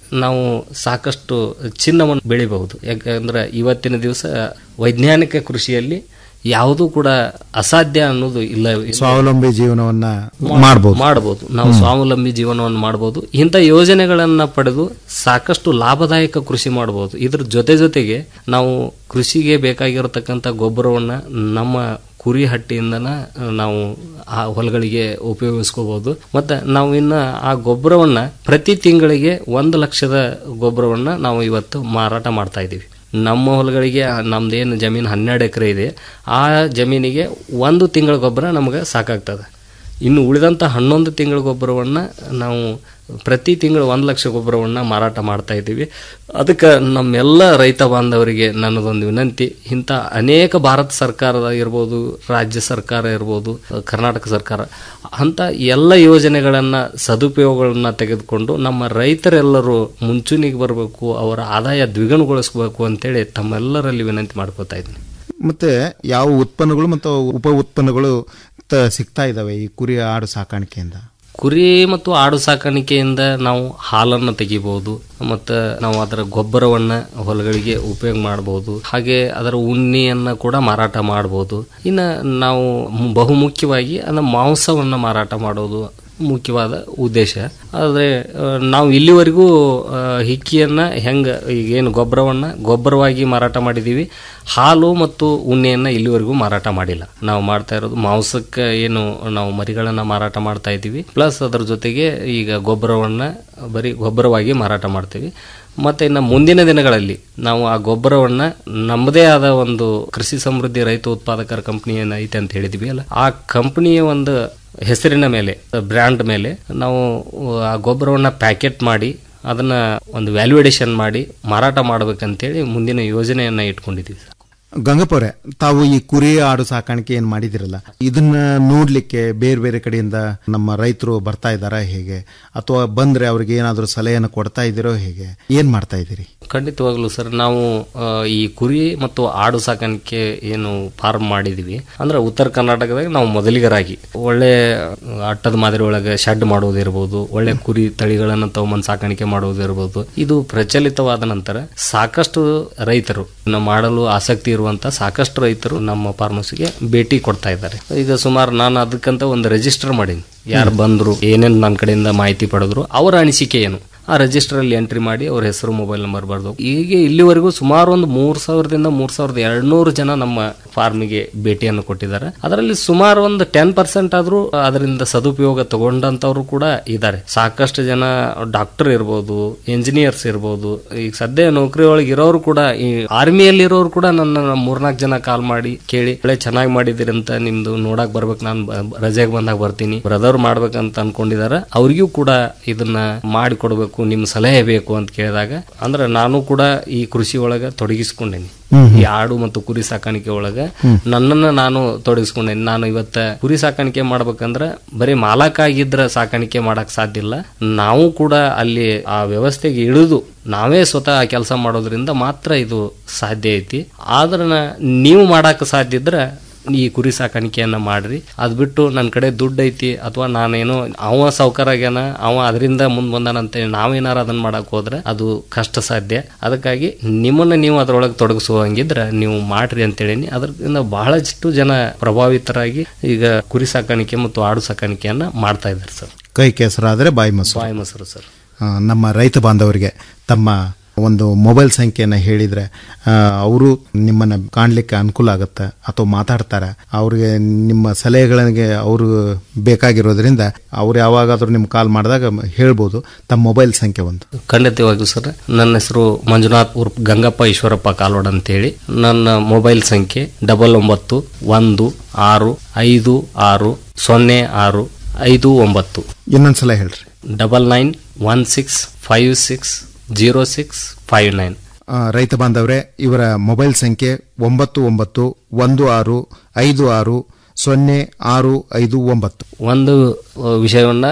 S26: ನಾವು ಸಾಕಷ್ಟು ಚಿನ್ನವನ್ನು ಬೆಳಿಬಹುದು ಯಾಕಂದ್ರೆ ಇವತ್ತಿನ ದಿವಸ ವೈಜ್ಞಾನಿಕ ಕೃಷಿಯಲ್ಲಿ ಯಾವುದೂ ಕೂಡ ಅಸಾಧ್ಯ ಅನ್ನೋದು ಇಲ್ಲ ಇಲ್ಲ.
S25: ಸ್ವಾವಲಂಬಿ ಜೀವನವನ್ನ ಮಾಡಬಹುದು
S26: ಮಾಡಬಹುದು ನಾವು ಸ್ವಾವಲಂಬಿ ಜೀವನವನ್ನು ಮಾಡಬಹುದು ಇಂಥ ಯೋಜನೆಗಳನ್ನ ಪಡೆದು ಸಾಕಷ್ಟು ಲಾಭದಾಯಕ ಕೃಷಿ ಮಾಡಬಹುದು ಇದ್ರ ಜೊತೆ ಜೊತೆಗೆ ನಾವು ಕೃಷಿಗೆ ಬೇಕಾಗಿರತಕ್ಕಂಥ ಗೊಬ್ಬರವನ್ನ ನಮ್ಮ ಕುರಿ ಹಟ್ಟಿಯಿಂದನ ನಾವು ಆ ಹೊಲಗಳಿಗೆ ಉಪಯೋಗಿಸ್ಕೋಬಹುದು ಮತ್ತೆ ನಾವು ಇನ್ನ ಆ ಗೊಬ್ಬರವನ್ನ ಪ್ರತಿ ತಿಂಗಳಿಗೆ ಒಂದು ಲಕ್ಷದ ಗೊಬ್ಬರವನ್ನ ನಾವು ಇವತ್ತು ಮಾರಾಟ ಮಾಡ್ತಾ ಇದ್ದೀವಿ ನಮ್ಮ ಹೊಲಗಳಿಗೆ ನಮ್ದೇನು ಜಮೀನು ಹನ್ನೆರಡು ಎಕರೆ ಇದೆ ಆ ಜಮೀನಿಗೆ ಒಂದು ತಿಂಗಳ ಗೊಬ್ಬರ ನಮಗೆ ಸಾಕಾಗ್ತದೆ ಇನ್ನು ಉಳಿದಂಥ ಹನ್ನೊಂದು ತಿಂಗಳ ಗೊಬ್ಬರವನ್ನು ನಾವು ಪ್ರತಿ ತಿಂಗಳು ಒಂದು ಲಕ್ಷ ಗೊಬ್ಬರವನ್ನು ಮಾರಾಟ ಮಾಡ್ತಾ ಇದ್ದೀವಿ ಅದಕ್ಕೆ ನಮ್ಮೆಲ್ಲ ರೈತ ಬಾಂಧವರಿಗೆ ನನ್ನದೊಂದು ವಿನಂತಿ ಇಂಥ ಅನೇಕ ಭಾರತ ಸರ್ಕಾರದ ಇರ್ಬೋದು ರಾಜ್ಯ ಸರ್ಕಾರ ಇರ್ಬೋದು ಕರ್ನಾಟಕ ಸರ್ಕಾರ ಅಂಥ ಎಲ್ಲ ಯೋಜನೆಗಳನ್ನು ಸದುಪಯೋಗಗಳನ್ನು ತೆಗೆದುಕೊಂಡು ನಮ್ಮ ರೈತರೆಲ್ಲರೂ ಮುಂಚೂಣಿಗೆ ಬರಬೇಕು ಅವರ ಆದಾಯ ದ್ವಿಗುಣಗೊಳಿಸಬೇಕು ಅಂತೇಳಿ ತಮ್ಮೆಲ್ಲರಲ್ಲಿ ವಿನಂತಿ ಮಾಡ್ಕೋತಾ ಇದ್ದೀನಿ
S25: ಮತ್ತೆ ಯಾವ ಉತ್ಪನ್ನಗಳು ಮತ್ತು ಉಪ ಉತ್ಪನ್ನಗಳು ತ- ಸಿಗ್ತಾ ಇದಾವೆ ಈ ಕುರಿ ಆಡು ಸಾಕಾಣಿಕೆಯಿಂದ
S26: ಕುರಿ ಮತ್ತು ಆಡು ಸಾಕಾಣಿಕೆಯಿಂದ ನಾವು ಹಾಲನ್ನು ತೆಗಿಬಹುದು ಮತ್ತು ನಾವು ಅದರ ಗೊಬ್ಬರವನ್ನ ಹೊಲಗಳಿಗೆ ಉಪಯೋಗ ಮಾಡಬಹುದು ಹಾಗೆ ಅದರ ಉಣ್ಣಿಯನ್ನ ಕೂಡ ಮಾರಾಟ ಮಾಡಬಹುದು ಇನ್ನು ನಾವು ಮು- ಬಹುಮುಖ್ಯವಾಗಿ ಅದರ ಮಾಂಸವನ್ನ ಮಾರಾಟ ಮಾಡೋದು ಮುಖ್ಯವಾದ ಉದ್ದೇಶ ಆದರೆ ಆ, ನಾವು ಇಲ್ಲಿವರೆಗೂ ಆ, ಹಿಕ್ಕಿಯನ್ನ ಹೆಂಗ ಈಗೇನು ಗೊಬ್ಬರವನ್ನ ಗೊಬ್ಬರವಾಗಿ ಮಾರಾಟ ಮಾಡಿದೀವಿ ಹಾಲು ಮತ್ತು ಉಣ್ಣೆಯನ್ನ ಇಲ್ಲಿವರೆಗೂ ಮಾರಾಟ ಮಾಡಿಲ್ಲ ನಾವು ಮಾಡ್ತಾ ಇರೋದು ಮಾಂಸಕ್ಕೆ ಏನು ನಾವು ಮರಿಗಳನ್ನ ಮಾರಾಟ ಮಾಡ್ತಾ ಇದ್ದೀವಿ ಪ್ಲಸ್ ಅದರ ಜೊತೆಗೆ ಈಗ ಗೊಬ್ಬರವನ್ನ ಬರೀ ಗೊಬ್ಬರವಾಗಿ ಮಾರಾಟ ಮಾಡ್ತೀವಿ ಮತ್ತೆ ಇನ್ನು ಮುಂದಿನ ದಿನಗಳಲ್ಲಿ ನಾವು ಆ ಗೊಬ್ಬರವನ್ನ ನಮ್ಮದೇ ಆದ ಒಂದು ಕೃಷಿ ಸಮೃದ್ಧಿ ರೈತ ಉತ್ಪಾದಕರ ಕಂಪನಿ ಏನೈತೆ ಅಂತ ಹೇಳಿದ್ವಿ ಅಲ್ಲ ಆ ಕಂಪನಿಯ ಒಂದು ಹೆಸರಿನ ಮೇಲೆ ಬ್ರ್ಯಾಂಡ್ ಮೇಲೆ ನಾವು ಆ ಗೊಬ್ಬರವನ್ನ ಪ್ಯಾಕೆಟ್ ಮಾಡಿ ಅದನ್ನ ಒಂದು ವ್ಯಾಲ್ಯೂಡೇಷನ್ ಮಾಡಿ ಮಾರಾಟ ಮಾಡ್ಬೇಕಂತೇಳಿ ಮುಂದಿನ ಯೋಜನೆಯನ್ನ ಇಟ್ಕೊಂಡಿದ್ದೀವಿ ಸರ್
S25: ಗಂಗಪ್ಪ ಅವರೇ ತಾವು ಈ ಕುರಿ ಆಡು ಸಾಕಾಣಿಕೆ ಏನ್ ಮಾಡಿದಿರಲ್ಲ ಇದನ್ನ ನೋಡ್ಲಿಕ್ಕೆ ಬೇರೆ ಬೇರೆ ಕಡೆಯಿಂದ ನಮ್ಮ ರೈತರು ಬರ್ತಾ ಇದ್ದಾರಾ ಹೇಗೆ ಅಥವಾ ಬಂದ್ರೆ ಅವ್ರಿಗೆ ಏನಾದರೂ ಸಲಹೆಯನ್ನು ಕೊಡ್ತಾ ಇದ್ದೀರೋ ಹೇಗೆ ಏನ್ ಮಾಡ್ತಾ ಇದ್ದೀರಿ
S26: ಖಂಡಿತವಾಗ್ಲೂ ಸರ್ ನಾವು ಆ, ಈ ಕುರಿ ಮತ್ತು ಆಡು ಸಾಕಾಣಿಕೆ ಏನು ಫಾರ್ಮ್ ಮಾಡಿದೀವಿ ಅಂದ್ರೆ ಉತ್ತರ ಕರ್ನಾಟಕದಾಗ ನಾವು ಮೊದಲಿಗರಾಗಿ ಒಳ್ಳೆ ಅಟ್ಟದ ಮಾದರಿ ಒಳಗೆ ಶೆಡ್ ಮಾಡೋದಿರ್ಬೋದು ಒಳ್ಳೆ ಕುರಿ ತಳಿಗಳನ್ನು ತಗೊಂಬಂದು ಸಾಕಾಣಿಕೆ ಮಾಡೋದಿರ್ಬೋದು ಇದು ಪ್ರಚಲಿತವಾದ ನಂತರ ಸಾಕಷ್ಟು ರೈತರು ಇನ್ನು ಮಾಡಲು ಆಸಕ್ತಿ ಇರುವಂತ ಸಾಕಷ್ಟು ರೈತರು ನಮ್ಮ ಫಾರ್ಮಸಿಗೆ ಭೇಟಿ ಕೊಡ್ತಾ ಇದ್ದಾರೆ ಈಗ ಸುಮಾರು ನಾನು ಅದಕ್ಕಂತ ಒಂದು ರಿಜಿಸ್ಟರ್ ಮಾಡೀನಿ ಯಾರು ಬಂದ್ರು ಏನೇನು ನನ್ನ ಕಡೆಯಿಂದ ಮಾಹಿತಿ ಪಡೆದ್ರು ಅವರ ಅನಿಸಿಕೆ ಏನು ಆ ರಿಜಿಸ್ಟರ್ ಅಲ್ಲಿ ಎಂಟ್ರಿ ಮಾಡಿ ಅವ್ರ ಹೆಸರು ಮೊಬೈಲ್ ನಂಬರ್ ಬರ್ದು ಈಗ ಇಲ್ಲಿವರೆಗೂ ಸುಮಾರು ಒಂದು ಮೂರ್ ಸಾವಿರದಿಂದ ಮೂರ್ ಸಾವಿರದ ಎರಡ್ನೂರು ಜನ ನಮ್ಮ ಫಾರ್ಮಿಗೆ ಭೇಟಿಯನ್ನು ಕೊಟ್ಟಿದ್ದಾರೆ ಅದರಲ್ಲಿ ಸುಮಾರು ಒಂದು ಟೆನ್ ಪರ್ಸೆಂಟ್ ಆದ್ರೂ ಅದರಿಂದ ಸದುಪಯೋಗ ತಗೊಂಡಂತವ್ರು ಕೂಡ ಇದ್ದಾರೆ ಸಾಕಷ್ಟು ಜನ ಡಾಕ್ಟರ್ ಇರ್ಬೋದು ಇಂಜಿನಿಯರ್ಸ್ ಇರ್ಬೋದು ಈಗ ಸದ್ಯ ನೌಕರಿ ಒಳಗೆ ಇರೋರು ಕೂಡ ಈ ಆರ್ಮಿಯಲ್ಲಿ ಇರೋರು ಕೂಡ ನನ್ನ ಮೂರ್ನಾಲ್ಕು ಜನ ಕಾಲ್ ಮಾಡಿ ಕೇಳಿ ಒಳ್ಳೆ ಚೆನ್ನಾಗಿ ಮಾಡಿದಿರಿ ಅಂತ ನಿಮ್ದು ನೋಡಕ್ ಬರ್ಬೇಕು ನಾನು ರಜೆಗೆ ಬಂದಾಗ ಬರ್ತೀನಿ ಬ್ರದರ್ ಮಾಡ್ಬೇಕಂತ ಅನ್ಕೊಂಡಿದಾರೆ ಅವ್ರಿಗೂ ಕೂಡ ಇದನ್ನ ಮಾಡಿಕೊಡ್ಬೇಕು ನಿಮ್ ಸಲಹೆ ಬೇಕು ಅಂತ ಕೇಳಿದಾಗ ಅಂದ್ರೆ ನಾನು ಕೂಡ ಈ ಕೃಷಿ ಒಳಗ ತೊಡಗಿಸ್ಕೊಂಡೇನಿ ಈ ಆಡು ಮತ್ತು ಕುರಿ ಸಾಕಾಣಿಕೆ ಒಳಗ ನನ್ನನ್ನ ನಾನು ತೊಡಗಿಸ್ಕೊಂಡೇನಿ ನಾನು ಇವತ್ತ ಕುರಿ ಸಾಕಾಣಿಕೆ ಮಾಡ್ಬೇಕಂದ್ರ ಬರೀ ಮಾಲಕ ಆಗಿದ್ರ ಸಾಕಾಣಿಕೆ ಮಾಡಕ್ ಸಾಧ್ಯ ಇಲ್ಲ ನಾವು ಕೂಡ ಅಲ್ಲಿ ಆ ವ್ಯವಸ್ಥೆಗೆ ಇಳಿದು ನಾವೇ ಸ್ವತಃ ಕೆಲಸ ಮಾಡೋದ್ರಿಂದ ಮಾತ್ರ ಇದು ಸಾಧ್ಯ ಐತಿ ಆದ್ರ ನೀವು ಮಾಡಕ್ ಸಾಧ್ಯ ಇದ್ರ ಈ ಕುರಿ ಸಾಕಾಣಿಕೆಯನ್ನ ಮಾಡ್ರಿ ಅದ್ ಬಿಟ್ಟು ನನ್ನ ಕಡೆ ದುಡ್ಡು ಐತಿ ಅಥವಾ ನಾನೇನೋ ಅವ ಸಾವ್ಕಾರ ಆಗ್ಯಾನ ಅವ ಅದರಿಂದ ಮುಂದ್ ಬಂದಾನಂತೇಳಿ ನಾವೇನಾರ ಅದನ್ನ ಮಾಡಕ್ ಹೋದ್ರೆ ಅದು ಕಷ್ಟ ಸಾಧ್ಯ ಅದಕ್ಕಾಗಿ ನಿಮ್ಮನ್ನ ನೀವು ಅದ್ರೊಳಗೆ ತೊಡಗಿಸುವಂಗಿದ್ರ ನೀವು ಮಾಡ್ರಿ ಅಂತೇಳಿನಿ ಅದರಿಂದ ಬಹಳಷ್ಟು ಜನ ಪ್ರಭಾವಿತರಾಗಿ ಈಗ ಕುರಿ ಸಾಕಾಣಿಕೆ ಮತ್ತು ಆಡು ಸಾಕಾಣಿಕೆಯನ್ನ ಮಾಡ್ತಾ ಇದ್ದಾರೆ ಸರ್
S25: ಕೈ ಕೆಸರಾದ್ರೆ ಬಾಯಿ ಮೊಸರು
S26: ಬಾಯಿ ಮೊಸರು ಸರ್
S25: ಆ, ನಮ್ಮ ರೈತ ಬಾಂಧವರಿಗೆ ತಮ್ಮ ಒಂದು ಮೊಬೈಲ್ ಸಂಖ್ಯೆಯನ್ನು ಹೇಳಿದ್ರೆ ಅವರು ನಿಮ್ಮನ್ನ ಕಾಣ್ಲಿಕ್ಕೆ ಅನುಕೂಲ ಆಗುತ್ತೆ ಅಥವಾ ಮಾತಾಡ್ತಾರೆ ಅವ್ರಿಗೆ ನಿಮ್ಮ ಸಲಹೆಗಳಿಗೆ ಅವರು ಬೇಕಾಗಿರೋದ್ರಿಂದ ಅವ್ರು ಯಾವಾಗಾದ್ರೂ ನಿಮ್ಗೆ ಕಾಲ್ ಮಾಡಿದಾಗ ಹೇಳ್ಬೋದು ತಮ್ಮ ಮೊಬೈಲ್ ಸಂಖ್ಯೆ ಒಂದು
S26: ಖಂಡಿತವಾಗಿಯೂ ಸರ್ ನನ್ನ ಹೆಸರು ಮಂಜುನಾಥ್ ಉರ್ಪ್ ಗಂಗಪ್ಪ ಈಶ್ವರಪ್ಪ ಕಾಲ್ವಾಡ್ ಅಂತೇಳಿ ನನ್ನ ಮೊಬೈಲ್ ಸಂಖ್ಯೆ ಡಬಲ್ ಒಂಬತ್ತು ಒಂದು ಆರು ಐದು ಆರು ಸೊನ್ನೆ ಆರು ಐದು ಒಂಬತ್ತು
S25: ಇನ್ನೊಂದ್ಸಲ ಹೇಳ್ರಿ
S26: double nine one six five six zero six five nine
S25: ಆ, ರೈತ ಬಾಂಧವರೇ ಇವರ ಮೊಬೈಲ್ ಸಂಖ್ಯೆ ಒಂಬತ್ತು ಒಂಬತ್ತು ಒಂದು ಆರು ಐದು ಆರು ಸೊನ್ನೆ ಆರು ಐದು ಒಂಬತ್ತು
S26: ಒಂದು ಆ, ವಿಷಯವನ್ನ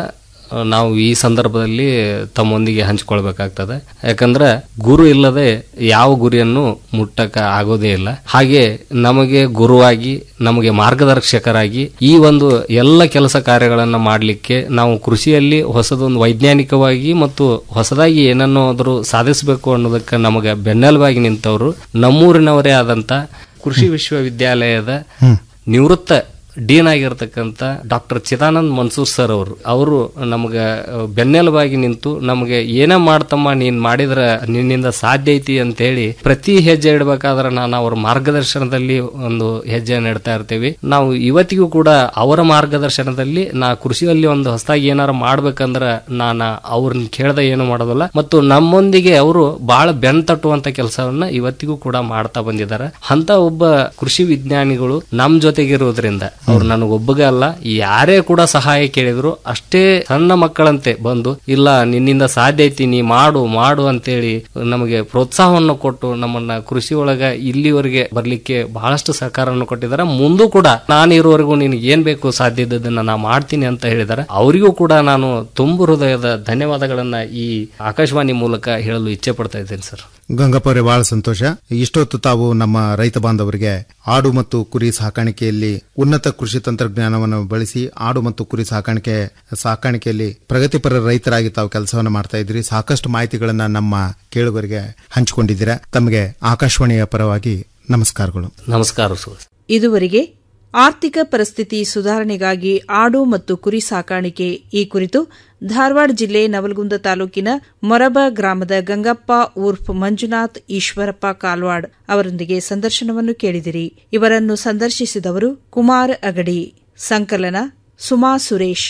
S26: ಆ, ನಾವು ಈ ಸಂದರ್ಭದಲ್ಲಿ ತಮ್ಮೊಂದಿಗೆ ಹಂಚಿಕೊಳ್ಬೇಕಾಗ್ತದೆ ಯಾಕಂದ್ರೆ ಗುರು ಇಲ್ಲದೆ ಯಾವ ಗುರಿಯನ್ನು ಮುಟ್ಟಕ ಆಗೋದೇ ಇಲ್ಲ ಹಾಗೆ ನಮಗೆ ಗುರುವಾಗಿ ನಮಗೆ ಮಾರ್ಗದರ್ಶಕರಾಗಿ ಈ ಒಂದು ಎಲ್ಲ ಕೆಲಸ ಕಾರ್ಯಗಳನ್ನು ಮಾಡಲಿಕ್ಕೆ ನಾವು ಕೃಷಿಯಲ್ಲಿ ಹೊಸದೊಂದು ವೈಜ್ಞಾನಿಕವಾಗಿ ಮತ್ತು ಹೊಸದಾಗಿ ಏನನ್ನಾದರೂ ಸಾಧಿಸಬೇಕು ಅನ್ನೋದಕ್ಕೆ ನಮಗೆ ಬೆನ್ನೆಲುಬಾಗಿ ನಿಂತವರು ನಮ್ಮೂರಿನವರೇ ಆದಂತ ಕೃಷಿ ವಿಶ್ವವಿದ್ಯಾಲಯದ ನಿವೃತ್ತ ಡೀನ್ ಆಗಿರ್ತಕ್ಕಂಥ ಡಾಕ್ಟರ್ ಚಿದಾನಂದ್ ಮನ್ಸೂರ್ ಸರ್ ಅವರು ಅವರು ನಮಗೆ ಬೆನ್ನೆಲುಬಾಗಿ ನಿಂತು ನಮಗೆ ಏನೇ ಮಾಡ್ತಮ್ಮ ನೀನ್ ಮಾಡಿದ್ರ ನಿನ್ನಿಂದ ಸಾಧ್ಯ ಐತಿ ಅಂತ ಹೇಳಿ ಪ್ರತಿ ಹೆಜ್ಜೆ ಇಡಬೇಕಾದ್ರೆ ನಾನು ಅವ್ರ ಮಾರ್ಗದರ್ಶನದಲ್ಲಿ ಒಂದು ಹೆಜ್ಜೆ ನೆಡ್ತಾ ಇರ್ತೀವಿ ನಾವು ಇವತ್ತಿಗೂ ಕೂಡ ಅವರ ಮಾರ್ಗದರ್ಶನದಲ್ಲಿ ನಾ ಕೃಷಿಯಲ್ಲಿ ಒಂದು ಹೊಸದಾಗಿ ಏನಾರ ಮಾಡ್ಬೇಕಂದ್ರ ನಾನು ಅವ್ರನ್ನ ಕೇಳ್ದ ಏನು ಮಾಡೋದಿಲ್ಲ ಮತ್ತು ನಮ್ಮೊಂದಿಗೆ ಅವರು ಬಹಳ ಬೆನ್ ತಟ್ಟುವಂತ ಕೆಲಸವನ್ನ ಇವತ್ತಿಗೂ ಕೂಡ ಮಾಡ್ತಾ ಬಂದಿದ್ದಾರೆ ಅಂತ ಒಬ್ಬ ಕೃಷಿ ವಿಜ್ಞಾನಿಗಳು ನಮ್ ಜೊತೆಗಿರೋದ್ರಿಂದ ಅವ್ರು ನನಗೊಬ್ಬಗೆ ಅಲ್ಲ ಯಾರೇ ಕೂಡ ಸಹಾಯ ಕೇಳಿದ್ರು ಅಷ್ಟೇ ಸಣ್ಣ ಮಕ್ಕಳಂತೆ ಬಂದು ಇಲ್ಲ ನಿನ್ನಿಂದ ಸಾಧ್ಯ ಐತಿ ನೀ ಮಾಡು ಮಾಡು ಅಂತೇಳಿ ನಮಗೆ ಪ್ರೋತ್ಸಾಹವನ್ನು ಕೊಟ್ಟು ನಮ್ಮನ್ನ ಕೃಷಿ ಒಳಗ ಇಲ್ಲಿವರೆಗೆ ಬರ್ಲಿಕ್ಕೆ ಬಹಳಷ್ಟು ಸಹಕಾರವನ್ನು ಕೊಟ್ಟಿದ್ದಾರೆ ಮುಂದೂ ಕೂಡ ನಾನು ಇರುವವರೆಗೂ ನಿನಗೆ ಏನ್ ಬೇಕು ಸಾಧ್ಯ ಇದ್ದದನ್ನ ನಾ ಮಾಡ್ತೀನಿ ಅಂತ ಹೇಳಿದ್ದಾರೆ ಅವರಿಗೂ ಕೂಡ ನಾನು ತುಂಬು ಹೃದಯದ ಧನ್ಯವಾದಗಳನ್ನ ಈ ಆಕಾಶವಾಣಿ ಮೂಲಕ ಹೇಳಲು ಇಚ್ಛೆ ಪಡ್ತಾ ಇದ್ದೇನೆ ಸರ್
S25: ಗಂಗಪ್ಪ ಅವರೇ ಬಹಳ ಸಂತೋಷ ಇಷ್ಟೊತ್ತು ತಾವು ನಮ್ಮ ರೈತ ಬಾಂಧವರಿಗೆ ಆಡು ಮತ್ತು ಕುರಿ ಸಾಕಾಣಿಕೆಯಲ್ಲಿ ಉನ್ನತ ಕೃಷಿ ತಂತ್ರಜ್ಞಾನವನ್ನು ಬಳಸಿ ಆಡು ಮತ್ತು ಕುರಿ ಸಾಕಾಣಿಕೆ ಸಾಕಾಣಿಕೆಯಲ್ಲಿ ಪ್ರಗತಿಪರ ರೈತರಾಗಿ ತಾವು ಕೆಲಸವನ್ನು ಮಾಡ್ತಾ ಇದ್ರಿ ಸಾಕಷ್ಟು ಮಾಹಿತಿಗಳನ್ನ ನಮ್ಮ ಕೇಳುಗರಿಗೆ ಹಂಚಿಕೊಂಡಿದ್ದೀರಾ ತಮಗೆ ಆಕಾಶವಾಣಿಯ ಪರವಾಗಿ ನಮಸ್ಕಾರಗಳು
S26: ನಮಸ್ಕಾರ ಸರ್
S24: ಇದುವರೆಗೆ ಆರ್ಥಿಕ ಪರಿಸ್ಥಿತಿ ಸುಧಾರಣೆಗಾಗಿ ಆಡು ಮತ್ತು ಕುರಿ ಸಾಕಾಣಿಕೆ ಈ ಕುರಿತು ಧಾರವಾಡ ಜಿಲ್ಲೆ ನವಲಗುಂದ ತಾಲೂಕಿನ ಮೊರಬ ಗ್ರಾಮದ ಗಂಗಪ್ಪ ಉರ್ಫ್ ಮಂಜುನಾಥ್ ಈಶ್ವರಪ್ಪ ಕಾಲ್ವಾಡ್ ಅವರೊಂದಿಗೆ ಸಂದರ್ಶನವನ್ನು ಕೇಳಿದಿರಿ ಇವರನ್ನು ಸಂದರ್ಶಿಸಿದವರು ಕುಮಾರ್ ಅಗಡಿ ಸಂಕಲನ ಸುಮಾ ಸುರೇಶ್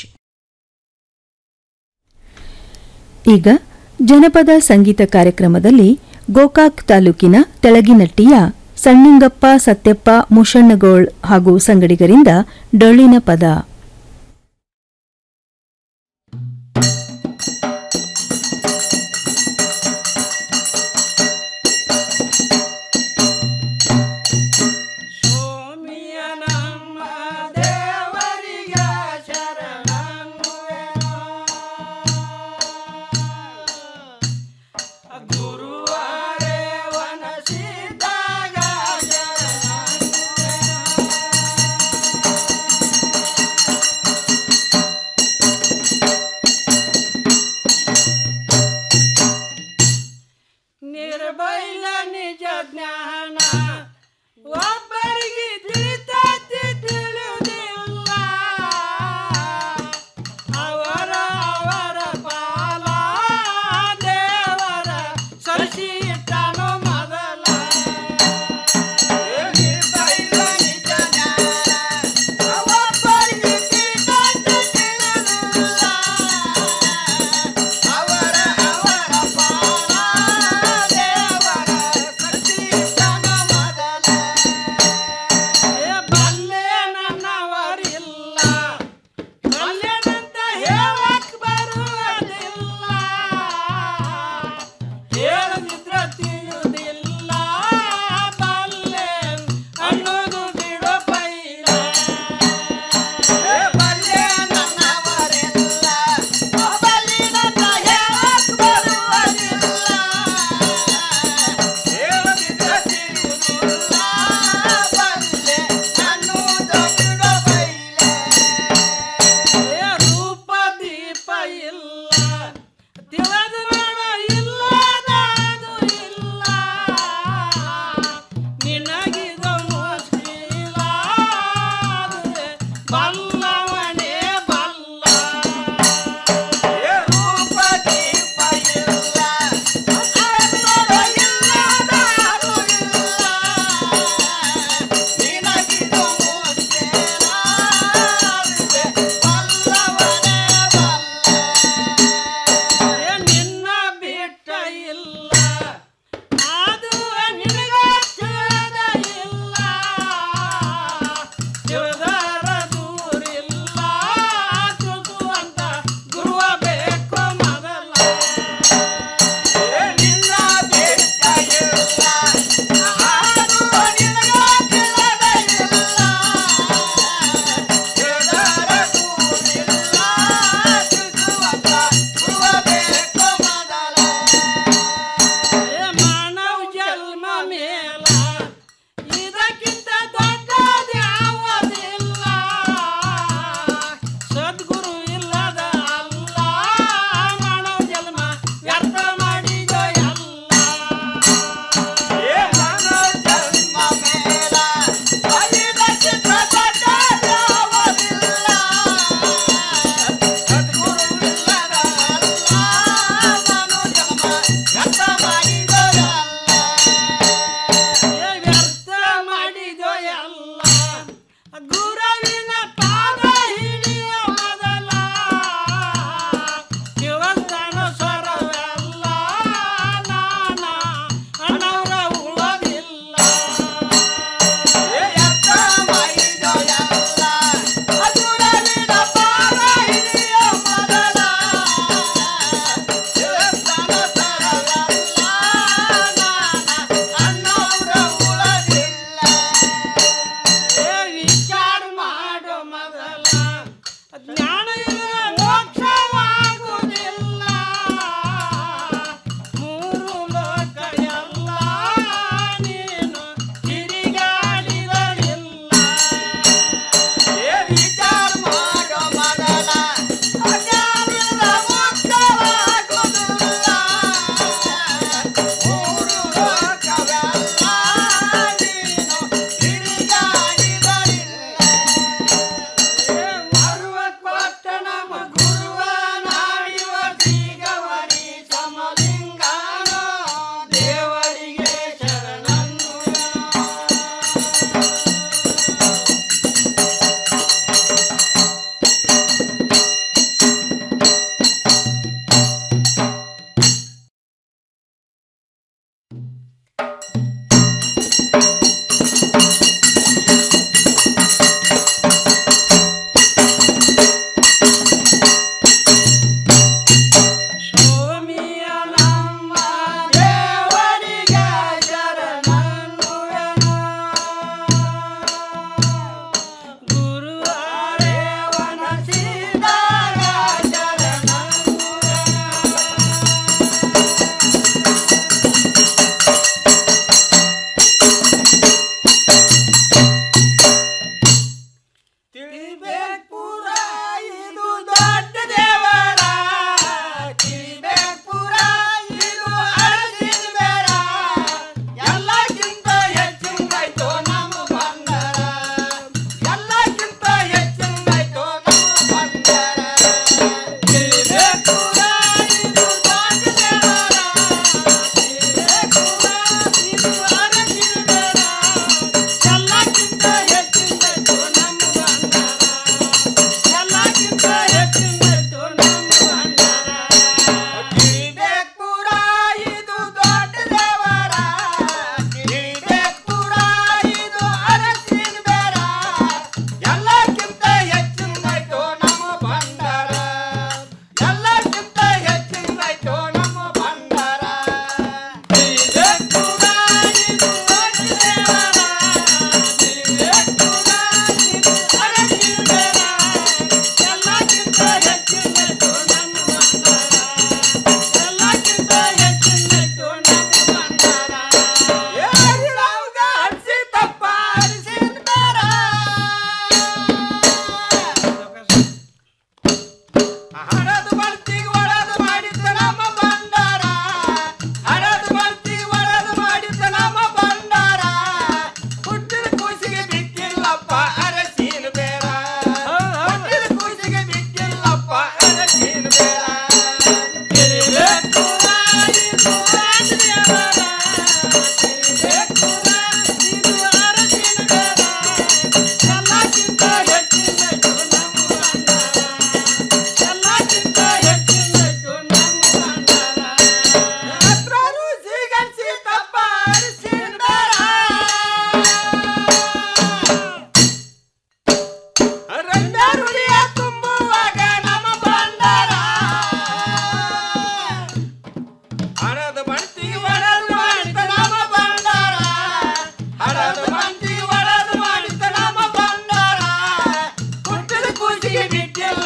S1: ಈಗ ಜನಪದ ಸಂಗೀತ ಕಾರ್ಯಕ್ರಮದಲ್ಲಿ ಗೋಕಾಕ್ ತಾಲೂಕಿನ ತೆಳಗಿನಟ್ಟಿಯ ಸಣ್ಣಿಂಗಪ್ಪ ಸತ್ಯಪ್ಪ ಮುಷಣ್ಣಗೋಳ್ ಹಾಗೂ ಸಂಗಡಿಗರಿಂದ ಡೊಳ್ಳಿನ ಪದ
S22: ಗುರುವಾರೇ ವನಸಿದ್ದಾಗ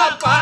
S22: ಪಾ